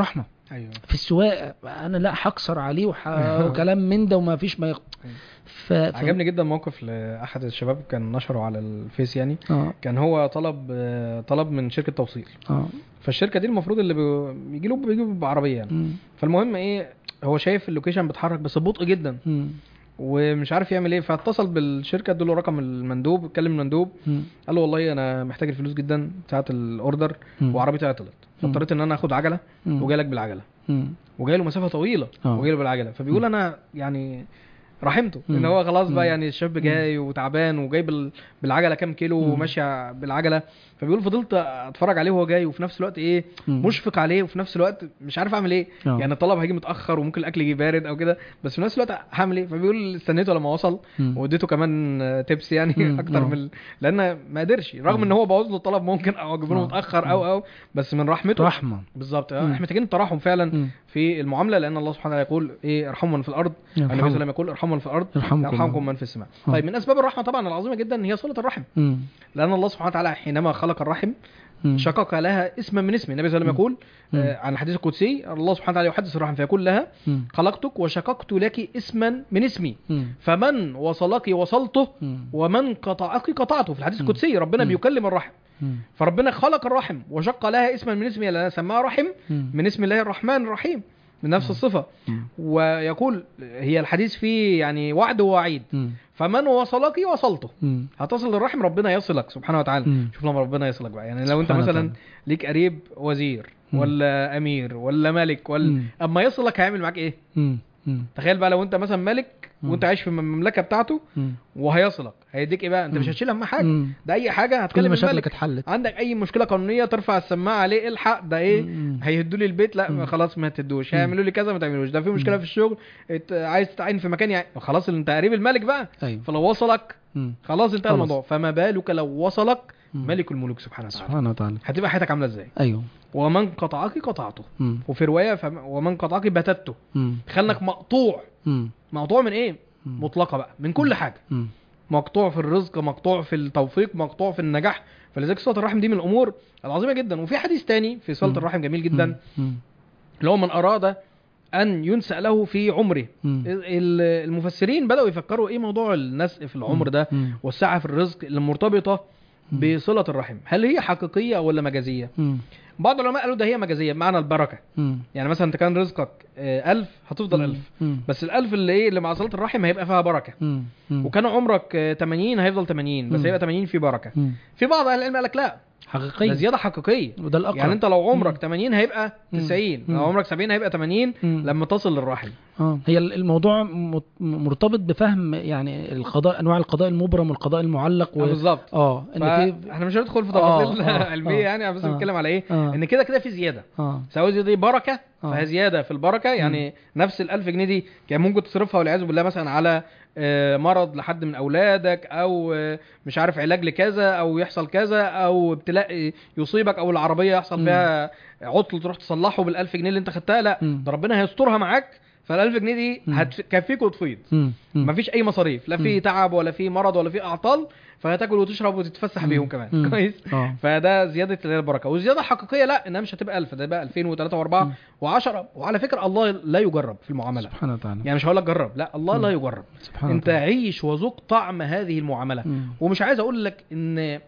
ايوه في السواقه انا لا هكسر عليه وح... وكلام من ده وما فيش ما يق... ف... ف... عجبني جدا موقف لاحد الشباب كان نشره على الفيس يعني اه كان هو طلب آه، طلب من شركه توصيل اه فالشركه دي المفروض اللي بي- بيجي له بيجي بعربيه يعني مم. فالمهم ايه هو شايف اللوكيشن بيتحرك بس ببطء جدا مم. ومش عارف يعمل ايه فاتصل بالشركه ادوا له رقم المندوب اتكلم المندوب مم. قال له والله انا محتاج الفلوس جدا ساعه الاوردر مم. وعربيتي عطلت فاضطريت ان انا اخد عجله مم. وجاي لك بالعجله مم. وجاي له مسافه طويله آه. وجاي له بالعجله فبيقول انا يعني رحمته مم. ان هو خلاص مم. بقى يعني الشاب جاي وتعبان وجاي بال- بالعجله كام كيلو مم. وماشي بالعجله فبيقول فضلت اتفرج عليه وهو جاي وفي نفس الوقت ايه مم. مشفق عليه وفي نفس الوقت مش عارف اعمل ايه آه. يعني الطلب هيجي متاخر وممكن الاكل يجي بارد او كده بس في نفس الوقت هعمل ايه فبيقول استنيته لما وصل مم. واديته كمان تيبس يعني مم. اكتر آه. من لان ما قدرش رغم مم. ان هو بوظ له الطلب ممكن او اجيب له آه. متاخر او او بس من رحمته رحمه بالظبط آه، مم. احنا محتاجين التراحم فعلا مم. في المعامله لان الله سبحانه وتعالى يقول ايه ارحموا من في الارض النبي صلى الله عليه وسلم يقول ارحموا من في الارض يرحمكم يرحمكم الله. من في السماء آه. طيب من اسباب الرحمه طبعا العظيمه جدا هي صله الرحم مم. لان الله سبحانه وتعالى حينما خلق الرحم مم. شقق لها اسما من اسمه النبي صلى الله عليه وسلم يقول مم. آه، عن الحديث القدسي الله سبحانه وتعالى يحدث الرحم فيقول لها مم. خلقتك وشققت لك اسما من اسمي مم. فمن وصلك وصلته مم. ومن قطعك قطعته في الحديث مم. القدسي ربنا مم. بيكلم الرحم مم. فربنا خلق الرحم وشق لها اسما من اسمه لأن سماها رحم مم. من اسم الله الرحمن الرحيم من نفس الصفة مم. ويقول هي الحديث فيه يعني وعد ووعيد مم. فمن وصلك وصلته مم. هتصل للرحم ربنا يصلك سبحانه وتعالى مم. شوف لما ربنا يصلك بقى يعني لو انت سبحانه مثلا وتعالى. ليك قريب وزير مم. ولا امير ولا ملك ولا مم. اما يصلك هيعمل معاك ايه مم. مم. تخيل بقى لو انت مثلا ملك مم. وانت عايش في المملكه بتاعته مم. وهيصلك هيديك ايه بقى انت مش مم. هتشيل هم حاجه مم. ده اي حاجه كل هتكلم مشاكلك الملك اتحلت عندك اي مشكله قانونيه ترفع السماعه عليه الحق ده ايه مم. هيهدوا لي البيت لا مم. خلاص ما تدوش مم. هيعملوا لي كذا ما تعملوش ده في مشكله مم. في الشغل ات- عايز تتعين في مكان يعني خلاص انت قريب الملك بقى ايوه فلو وصلك مم. خلاص انتهى خلاص. الموضوع فما بالك لو وصلك مم. ملك الملوك سبحانه وتعالى سبحانه وتعالى هتبقى حياتك عامله ازاي ايوه ومن قطعك قطعته مم. وفي روايه فم... ومن قطعك بتته مم. خلنك مقطوع مم. مقطوع من ايه مم. مطلقه بقى من كل حاجه مم. مقطوع في الرزق مقطوع في التوفيق مقطوع في النجاح فلذلك صله الرحم دي من الامور العظيمه جدا وفي حديث تاني في صله مم. الرحم جميل جدا مم. اللي هو من اراد ان ينسأ له في عمره مم. ال- المفسرين بدأوا يفكروا ايه موضوع النسء في العمر ده مم. والسعة في الرزق المرتبطة مم. بصلة الرحم هل هي حقيقية ولا مجازية مم. بعض العلماء قالوا ده هي مجازية بمعنى البركة مم. يعني مثلا انت كان رزقك آه، ألف هتفضل ألف مم. بس الألف اللي ايه اللي مع صلة الرحم هيبقى فيها بركة مم. مم. وكان عمرك آه، 80 هيفضل 80 بس مم. هيبقى 80 في بركة مم. في بعض اهل العلم قال لك لا ده حقيقي زيادة حقيقية وده الاقرب يعني انت لو عمرك مم. 80 هيبقى مم. 90 مم. لو عمرك 70 هيبقى 80 مم. لما تصل للرحم اه هي الموضوع مت- مرتبط بفهم يعني القضاء انواع القضاء المبرم والقضاء المعلق آه، و... بالظبط اه ان في احنا مش هندخل في آه، تفاصيل آه، علميه آه، يعني بس آه. بنتكلم على ايه آه. ان كده كده في زياده اه سواء زياده دي بركه آه. فهي زياده في البركه يعني نفس ال 1000 جنيه دي كان ممكن تصرفها والعياذ بالله مثلا على آه، مرض لحد من اولادك او آه، مش عارف علاج لكذا او يحصل كذا او ابتلاء يصيبك او العربيه يحصل مم. فيها عطل تروح تصلحه بال 1000 جنيه اللي انت خدتها لا مم. ده ربنا هيسترها معاك فال 1000 جنيه دي مم. هتكفيك وتفيض مم. مم. مفيش اي مصاريف لا في مم. تعب ولا في مرض ولا في اعطال فهتاكل وتشرب وتتفسح مم. بيهم كمان مم. كويس اه فده زياده اللي هي البركه والزياده الحقيقيه لا انها مش هتبقى 1000 ده بقى 2000 و3 و4 مم. و10 وعلى فكره الله لا يجرب في المعامله سبحانه وتعالى يعني مش هقول لك جرب لا الله مم. لا يجرب سبحانه انت وتعالى. عيش وذوق طعم هذه المعامله مم. ومش عايز اقول لك ان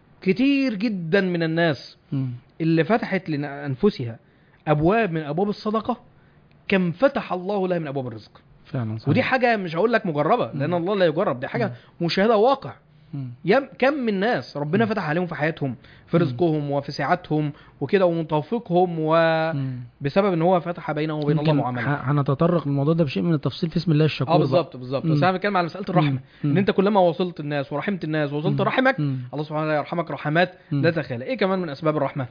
كتير جدا من الناس مم. اللي فتحت لانفسها ابواب من ابواب الصدقه كم فتح الله لها من ابواب الرزق فعلا صحيح. ودي حاجه مش هقول لك مجربه لان مم. الله لا يجرب دي حاجه مشاهده واقع مم. يم كم من ناس ربنا فتح عليهم في حياتهم في مم. رزقهم وفي سعتهم وكده ومتوفقهم وبسبب مم. ان هو فتح بينه وبين الله يمكن معامله ح- هنتطرق للموضوع ده بشيء من التفصيل في اسم الله الشكور اه بقى. بالظبط بالظبط مم. بس انا بتكلم على مساله الرحمه مم. ان انت كلما وصلت الناس ورحمت الناس ووصلت مم. رحمك مم. الله سبحانه وتعالى يرحمك رحمات مم. لا تخيل ايه كمان من اسباب الرحمه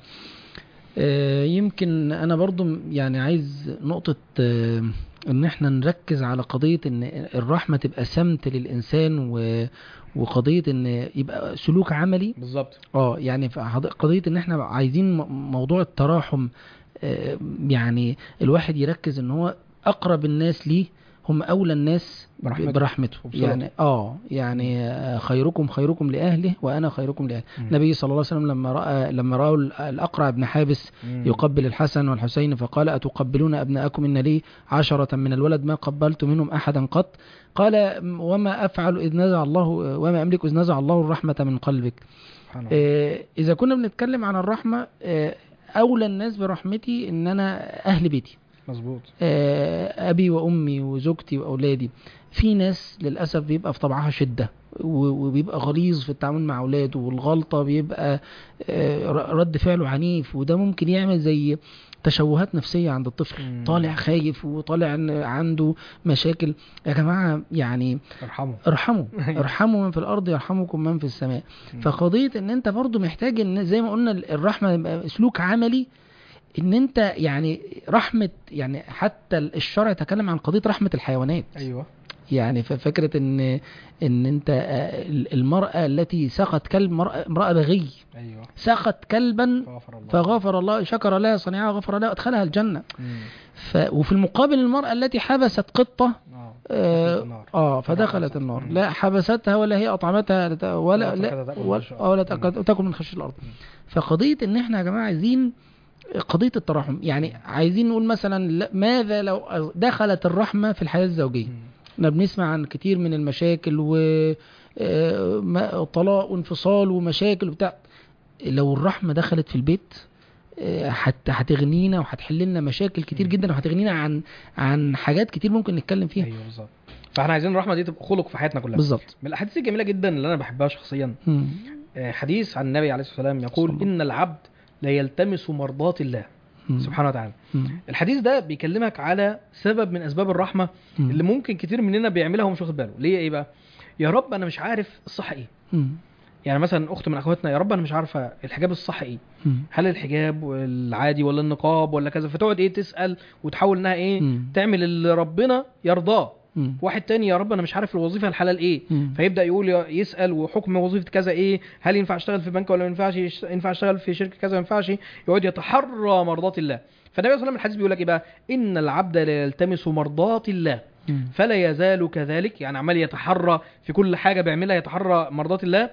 آه، يمكن انا برضو م- يعني عايز نقطة آه، ان احنا نركز على قضية ان الرحمة تبقى سمت للانسان و وقضية ان يبقى سلوك عملي بالظبط اه يعني ف- حض- قضية ان احنا عايزين م- موضوع التراحم آه، يعني الواحد يركز ان هو اقرب الناس ليه هم اولى الناس ب- برحمته. برحمته وبصلته. يعني اه يعني آه، خيركم خيركم لاهله وانا خيركم لاهله مم. النبي صلى الله عليه وسلم لما راى لما راوا ال- الاقرع بن حابس مم. يقبل الحسن والحسين فقال أتقبلون أبناءكم إن لي عشرة من الولد ما قبلت منهم أحدا قط قال م- وما أفعل إذ نزع الله وما أملك إذ نزع الله الرحمة من قلبك سبحان الله. آه، إذا كنا بنتكلم عن الرحمة آه، أولى الناس برحمتي إن أنا أهل بيتي مظبوط آه، أبي وأمي وزوجتي وأولادي في ناس للأسف بيبقى في طبعها شدة و- وبيبقى غليظ في التعامل مع أولاده والغلطة بيبقى آه، ر- رد فعله عنيف وده ممكن يعمل زي تشوهات نفسية عند الطفل مم. طالع خايف وطالع إن عنده مشاكل يا جماعة يعني ارحمه ارحموا أيوة. ارحموا من في الأرض يرحمكم من في السماء مم. فقضية ان انت برضو محتاج ان زي ما قلنا الرحمة يبقى سلوك عملي ان انت يعني رحمة يعني حتى الشرع يتكلم عن قضية رحمة الحيوانات ايوه يعني ففكرة ان ان انت آه، المرأة التي سقت كلب مرأة, امرأة بغي ايوه سقت كلبا غفر الله فغفر الله شكر لها صنيعها غفر لها ادخلها الجنة مم. ف وفي المقابل المرأة التي حبست قطة اه آه، دخلت النار. اه فدخلت النار مم. لا حبستها ولا هي اطعمتها لت- ولا ولا لا تركتها تأكل من ولا, خشاش آه، ولا الأرض. تأكل تاكل من خشاش الارض مم. فقضيه ان احنا يا جماعه عايزين قضيه الترحم يعني عايزين نقول مثلا لا- ماذا لو دخلت الرحمه في الحياه الزوجيه مم. احنا بنسمع عن كتير من المشاكل و آه، ما- طلاق وانفصال ومشاكل وبتاع لو الرحمه دخلت في البيت آه، هت- هتغنينا وهتحل لنا مشاكل كتير مم. جدا وهتغنينا عن عن حاجات كتير ممكن نتكلم فيها ايوه بالظبط فاحنا عايزين الرحمه دي تبقى خلق في حياتنا كلها بالظبط من الاحاديث الجميله جدا اللي انا بحبها شخصيا مم. آه، حديث عن النبي عليه الصلاه والسلام يقول صلى الله. ان العبد لا يلتمس مرضات الله مم. سبحانه وتعالى مم. الحديث ده بيكلمك على سبب من اسباب الرحمه مم. اللي ممكن كتير مننا بيعملها ومش واخد باله ليه ايه بقى يا رب انا مش عارف الصح ايه مم. يعني مثلا اخت من اخواتنا يا رب انا مش عارفه الحجاب الصح ايه مم. هل الحجاب العادي ولا النقاب ولا كذا فتقعد ايه تسال وتحاول انها ايه مم. تعمل اللي ربنا يرضاه مم. واحد تاني يا رب انا مش عارف الوظيفه الحلال ايه مم. فيبدا يقول يسال وحكم وظيفه كذا ايه هل ينفع اشتغل في بنك ولا ما ينفعش يش- ينفع اشتغل في شركه كذا ما ينفعش يقعد يتحرى مرضات الله فالنبي صلى الله عليه وسلم الحديث بيقول لك ايه بقى ان العبد لا يلتمس مرضات الله مم. فلا يزال كذلك يعني عمال يتحرى في كل حاجه بيعملها يتحرى مرضات الله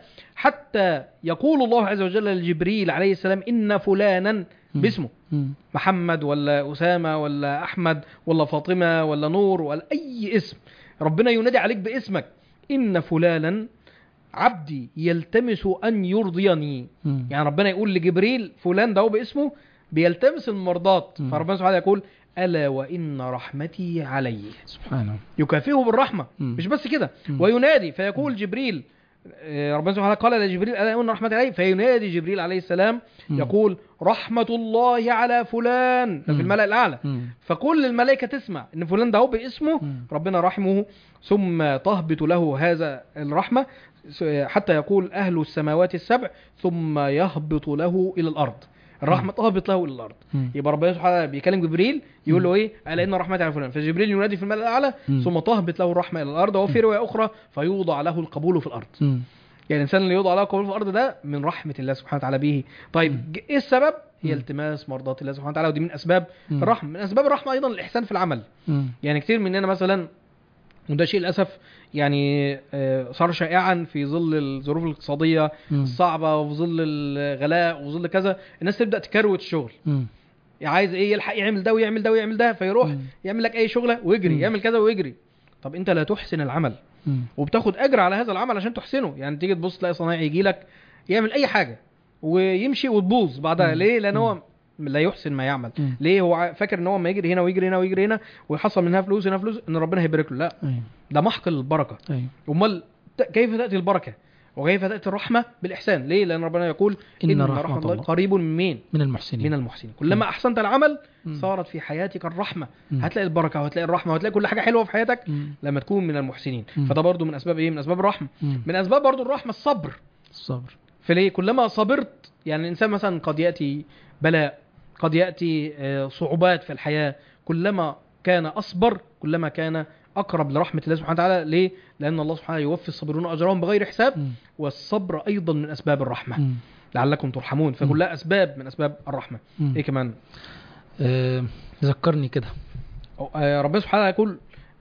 حتى يقول الله عز وجل لجبريل عليه السلام ان فلانا مم. باسمه مم. محمد ولا أسامة ولا أحمد ولا فاطمة ولا نور ولا أي اسم ربنا ينادي عليك باسمك إن فلانا عبدي يلتمس أن يرضيني مم. يعني ربنا يقول لجبريل فلان ده هو باسمه بيلتمس المرضات مم. فربنا سبحانه وتعالى يقول ألا وإن رحمتي عليه سبحانه يكافئه بالرحمة مم. مش بس كده مم. وينادي فيقول جبريل آه، ربنا سبحانه وتعالى قال لجبريل ألا وإن رحمتي عليه فينادي جبريل عليه السلام مم. يقول رحمة الله على فلان ده في مم. الملأ الأعلى مم. فكل الملائكة تسمع إن فلان ده هو باسمه مم. ربنا رحمه ثم تهبط له هذا الرحمة حتى يقول أهل السماوات السبع ثم يهبط له إلى الأرض الرحمة تهبط له إلى الأرض مم. يبقى ربنا سبحانه وتعالى بيكلم جبريل يقول له ايه الا ان رحمتي على فلان فجبريل ينادي في الملأ الاعلى مم. ثم تهبط له الرحمه الى الارض وفي روايه اخرى فيوضع له القبول في الارض مم. يعني الانسان اللي يوضع له القبول في الارض ده من رحمه الله سبحانه وتعالى به طيب ج- ايه السبب هي مم. التماس مرضات الله سبحانه وتعالى ودي من اسباب مم. الرحمه من اسباب الرحمه ايضا الاحسان في العمل مم. يعني كتير مننا مثلا وده شيء للاسف يعني آه، صار شائعا في ظل الظروف الاقتصاديه مم. الصعبه وفي ظل الغلاء وفي ظل كذا الناس تبدا تكروت الشغل مم. عايز ايه يلحق يعمل ده ويعمل ده ويعمل ده فيروح مم. يعمل لك اي شغله ويجري مم. يعمل كذا ويجري طب انت لا تحسن العمل مم. وبتاخد اجر على هذا العمل عشان تحسنه يعني تيجي تبص تلاقي صنايعي يجي لك يعمل اي حاجه ويمشي وتبوظ بعدها مم. ليه لان مم. هو لا يحسن ما يعمل مم. ليه هو ع- فاكر ان هو ما يجري هنا ويجري هنا ويجري هنا ويحصل منها فلوس هنا فلوس ان ربنا هيبارك له لا أيوة. ده محق البركه أيوة. امال ت- كيف تاتي البركه وكيف تاتي الرحمه بالاحسان ليه لان ربنا يقول إن ان, رحمة رحمه الله الله قريب من مين من المحسنين من المحسنين كلما احسنت العمل مم. صارت في حياتك الرحمه مم. هتلاقي البركه وهتلاقي الرحمه وهتلاقي كل حاجه حلوه في حياتك مم. لما تكون من المحسنين مم. فده برضو من اسباب ايه من اسباب الرحمه مم. من اسباب برضو الرحمه الصبر الصبر فليه كلما صبرت يعني الانسان مثلا قد ياتي بلاء قد ياتي آه، صعوبات في الحياه كلما كان اصبر كلما كان اقرب لرحمه الله سبحانه وتعالى ليه لان الله سبحانه يوفي الصابرون اجرهم بغير حساب مم. والصبر ايضا من اسباب الرحمه مم. لعلكم ترحمون فكلها اسباب من اسباب الرحمه مم. ايه كمان آه، ذكرني كده أو- آه، ربنا سبحانه وتعالى يقول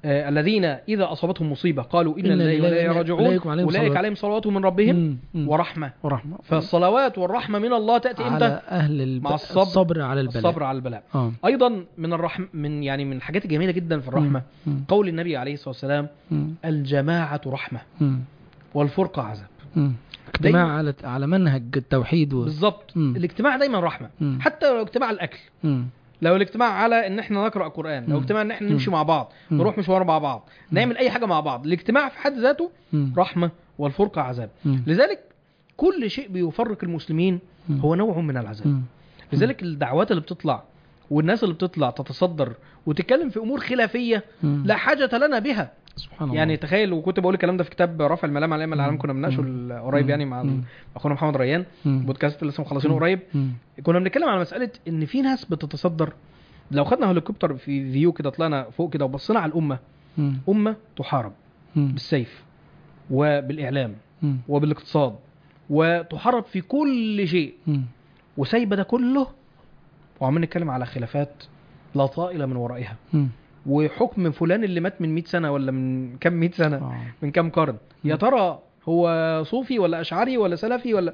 آه الذين اذا اصابتهم مصيبه قالوا انا إنا لله لله وانا وإنا- راجعون أولئك عليهم اولئك صلوات. عليهم صلوات من ربهم مم. مم. ورحمه ورحمة فالصلوات والرحمه من الله تاتي على امتى أهل الب... مع الصبر- الصبر على البلاء الصبر على البلاء اه ايضا من الرحم من يعني من الحاجات الجميله جدا في الرحمه مم. قول النبي عليه الصلاه والسلام مم. الجماعه رحمه مم. والفرقه عذاب مم. اجتماع على على منهج التوحيد و... بالظبط مم. الاجتماع دايما رحمه مم. حتى لو اجتماع الاكل مم. لو الاجتماع على ان احنا نقرا قران لو مم. اجتماع ان احنا مم. نمشي مع بعض مم. نروح مشوار مع بعض نعمل اي حاجه مع بعض الاجتماع في حد ذاته مم. رحمه والفرقه عذاب مم. لذلك كل شيء بيفرق المسلمين مم. هو نوع من العذاب مم. لذلك الدعوات اللي بتطلع والناس اللي بتطلع تتصدر وتتكلم في امور خلافيه مم. لا حاجه لنا بها سبحان الله يعني تخيل وكنت بقول الكلام ده في كتاب رفع الملام على الائمه الاعلام كنا بنناقشه مم. قريب مم. يعني مع مم. اخونا محمد ريان مم. بودكاست اللي لسه مخلصينه مم. قريب مم. كنا بنتكلم على مساله ان في ناس بتتصدر لو خدنا هليكوبتر في فيو كده طلعنا فوق كده وبصينا على الامه مم. امه تحارب مم. بالسيف وبالاعلام مم. وبالاقتصاد وتحارب في كل شيء مم. وسايبه ده كله وعمالين نتكلم على خلافات لا طائل من ورائها مم. وحكم فلان اللي مات من 100 سنه ولا من كام 100 سنه آه. من كام قرن يا مم. ترى هو صوفي ولا اشعري ولا سلفي ولا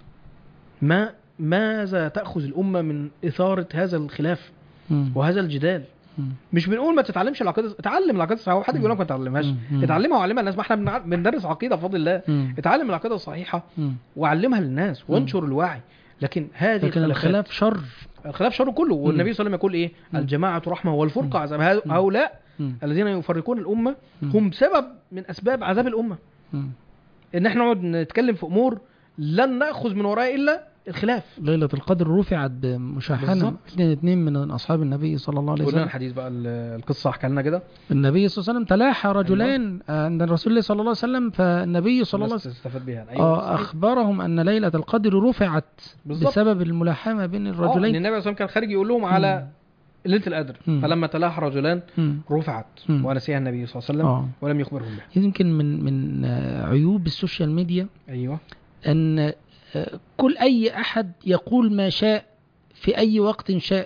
ما ماذا تاخذ الامه من اثاره هذا الخلاف مم. وهذا الجدال مم. مش بنقول ما تتعلمش العقيده اتعلم العقيده الصحيحه هو حد بيقول لك ما تتعلمهاش مم. مم. اتعلمها وعلمها للناس ما احنا بنع- بندرس عقيده بفضل الله مم. اتعلم العقيده الصحيحه مم. وعلمها للناس وانشر الوعي لكن هذه لكن الخلافات الخلاف شر الخلاف شر كله والنبي صلى الله عليه وسلم يقول ايه مم. الجماعه رحمه والفرقه عذاب هذ- مم. هؤلاء مم. الذين يفرقون الامه مم. هم سبب من اسباب عذاب الامه مم. ان احنا نقعد نتكلم في امور لن ناخذ من وراء الا الخلاف ليلة القدر رفعت بمشاحنة بالظبط. اثنين اثنين من أصحاب النبي صلى الله عليه قلنا وسلم الحديث بقى ال- القصه احكي لنا كده النبي صلى الله عليه وسلم تلاحى رجلان عند الرسول الله صلى الله عليه وسلم فالنبي صلى الله عليه الناس وسلم تستفاد بيها آه صحيح. أخبرهم أن ليلة القدر رفعت بالظبط. بسبب الملاحمة بين آه، ان الرجلين النبي صلى الله عليه وسلم كان خارج يقول لهم على ليله القدر مم. فلما تلاها رجلان مم. رفعت مم. ونسيها النبي صلى الله عليه وسلم آه. ولم يخبرهم بها يمكن من من آه، عيوب السوشيال ميديا ايوه أن آه، كل أي أحد يقول ما شاء في أي وقت شاء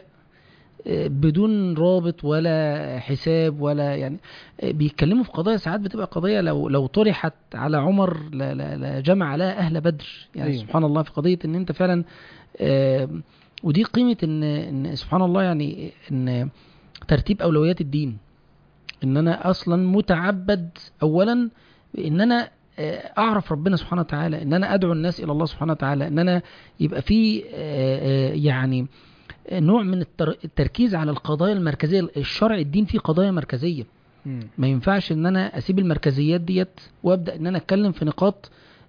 آه، بدون رابط ولا حساب ولا يعني آه، بيتكلموا في قضايا ساعات بتبقى قضايا لو لو طرحت على عمر لا لا لا جمع لها أهل بدر يعني أيوة. أيوه. سبحان الله في قضية إن أنت فعلا آه، ودي قيمة إن إن سبحان الله يعني إن ترتيب أولويات الدين إن أنا أصلا متعبد أولا إن أنا آه، اعرف ربنا سبحانه وتعالى ان انا ادعو الناس الى الله سبحانه وتعالى ان انا يبقى في آه، آه، يعني آه، نوع من التر- التركيز على القضايا المركزيه الشرع الدين فيه قضايا مركزيه مم. ما ينفعش ان انا اسيب المركزيات ديت وابدا ان انا اتكلم في نقاط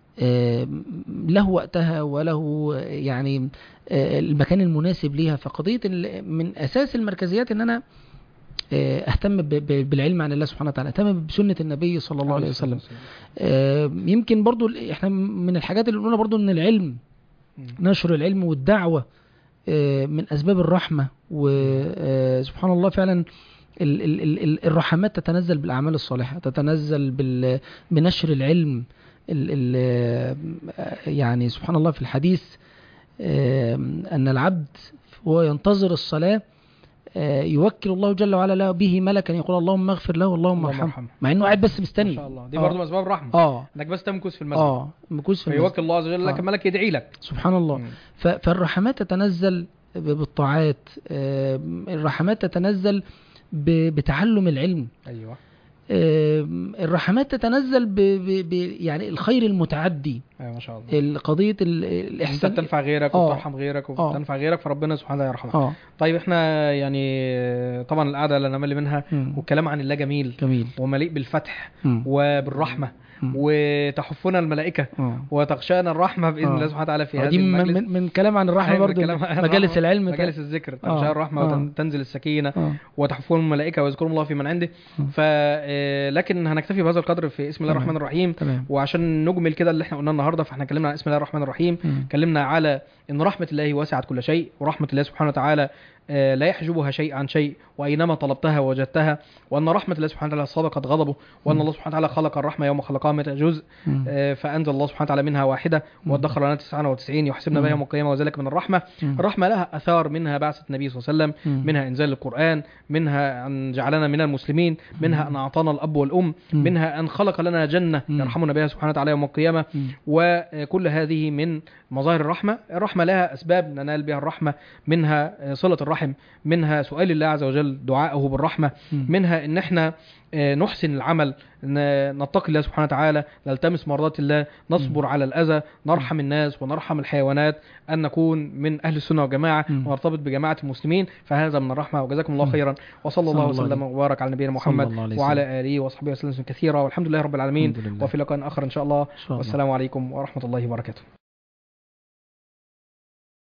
آه، له وقتها وله آه، يعني آه، المكان المناسب ليها فقضيه ال- من اساس المركزيات ان انا آه، اهتم ب- ب- بالعلم عن الله سبحانه وتعالى اهتم بسنه النبي صلى الله عليه وسلم آه، يمكن برضو ال- احنا من الحاجات اللي قلنا برضو ان العلم مم. نشر العلم والدعوة آه، من أسباب الرحمة وسبحان الله فعلا ال- ال- ال- ال- الرحمات تتنزل بالأعمال الصالحة تتنزل بال- بنشر العلم ال- ال- آه، يعني سبحان الله في الحديث آه، أن العبد وهو ينتظر الصلاة آه، يوكل الله جل وعلا له به ملكا يقول اللهم اغفر له اللهم اللهم ارحمه ارحمه. مع انه قاعد بس مستني ما شاء الله دي آه. برضه من اسباب الرحمه اه انك بس تمكث في المسجد اه مكوس في المسجد. فيوكل الله عز وجل لك آه. ملك يدعي لك سبحان الله مم. ف- فالرحمات تتنزل ب- بالطاعات آه، الرحمات تتنزل ب- بتعلم العلم ايوه آه، الرحمات تتنزل ب ب ب يعني الخير المتعدي ايوه ما شاء الله قضية ال- انت الإحسان بتنفع غيرك آه. وبترحم غيرك آه. وبتنفع غيرك فربنا سبحانه وتعالى يرحمك اه طيب احنا يعني طبعا القعده لا نمل منها مم. والكلام عن الله جميل جميل ومليء بالفتح مم. وبالرحمه مم. وتحفنا الملائكه آه. وتغشانا الرحمه باذن آه. الله سبحانه وتعالى في آه، هذه دي من, المجلس من, من كلام عن الرحمة أيوة، برضو الكلام عن مجالس الرحمة، العلم مجالس الذكر آه. تغشى الرحمه آه. وتنزل السكينه اه وتحفون الملائكه ويذكرون الله في من عنده مم. ف آه، لكن هنكتفي بهذا القدر في اسم الله تمام. الرحمن الرحيم تمام وعشان نجمل كده اللي احنا قلناه النهارده فاحنا اتكلمنا عن اسم الله الرحمن الرحيم مم. اتكلمنا على ان رحمه الله وسعت كل شيء ورحمه الله سبحانه وتعالى آه، لا يحجبها شيء عن شيء وأينما طلبتها وجدتها وأن رحمة الله سبحانه وتعالى سبقت غضبه وأن مم. الله سبحانه وتعالى خلق الرحمة يوم خلقها 100 جزء مم. آه، فأنزل الله سبحانه وتعالى منها واحدة مم. وادخر لنا 99 يحسبنا مم. بها يوم القيامة وذلك من الرحمة مم. الرحمة لها أثار منها بعثة النبي صلى الله عليه وسلم مم. منها إنزال القرآن منها أن جعلنا من المسلمين منها أن أعطانا الأب والأم مم. منها أن خلق لنا جنة مم. يرحمنا بها سبحانه وتعالى يوم القيامة مم. وكل هذه من مظاهر الرحمة الرحمة لها أسباب ننال بها الرحمة منها صلة الرحم منها سؤال الله عز وجل دعاءه بالرحمة مم. منها ان احنا آه، نحسن العمل ن- نتقي الله سبحانه وتعالى نلتمس مرضات الله نصبر على الأذى نرحم الناس ونرحم الحيوانات أن نكون من أهل السنة والجماعة مم. ونرتبط بجماعة المسلمين فهذا من الرحمة وجزاكم الله مم. خيرا وصلى الله صلى الله وسلم عليه. وبارك على نبينا صلى محمد الله عليه وعلى وسلم. آله وصحبه وسلم كثيرا والحمد لله رب العالمين الحمد لله. وفي لقاء آخر إن شاء الله إن شاء الله. والسلام عليكم ورحمة الله وبركاته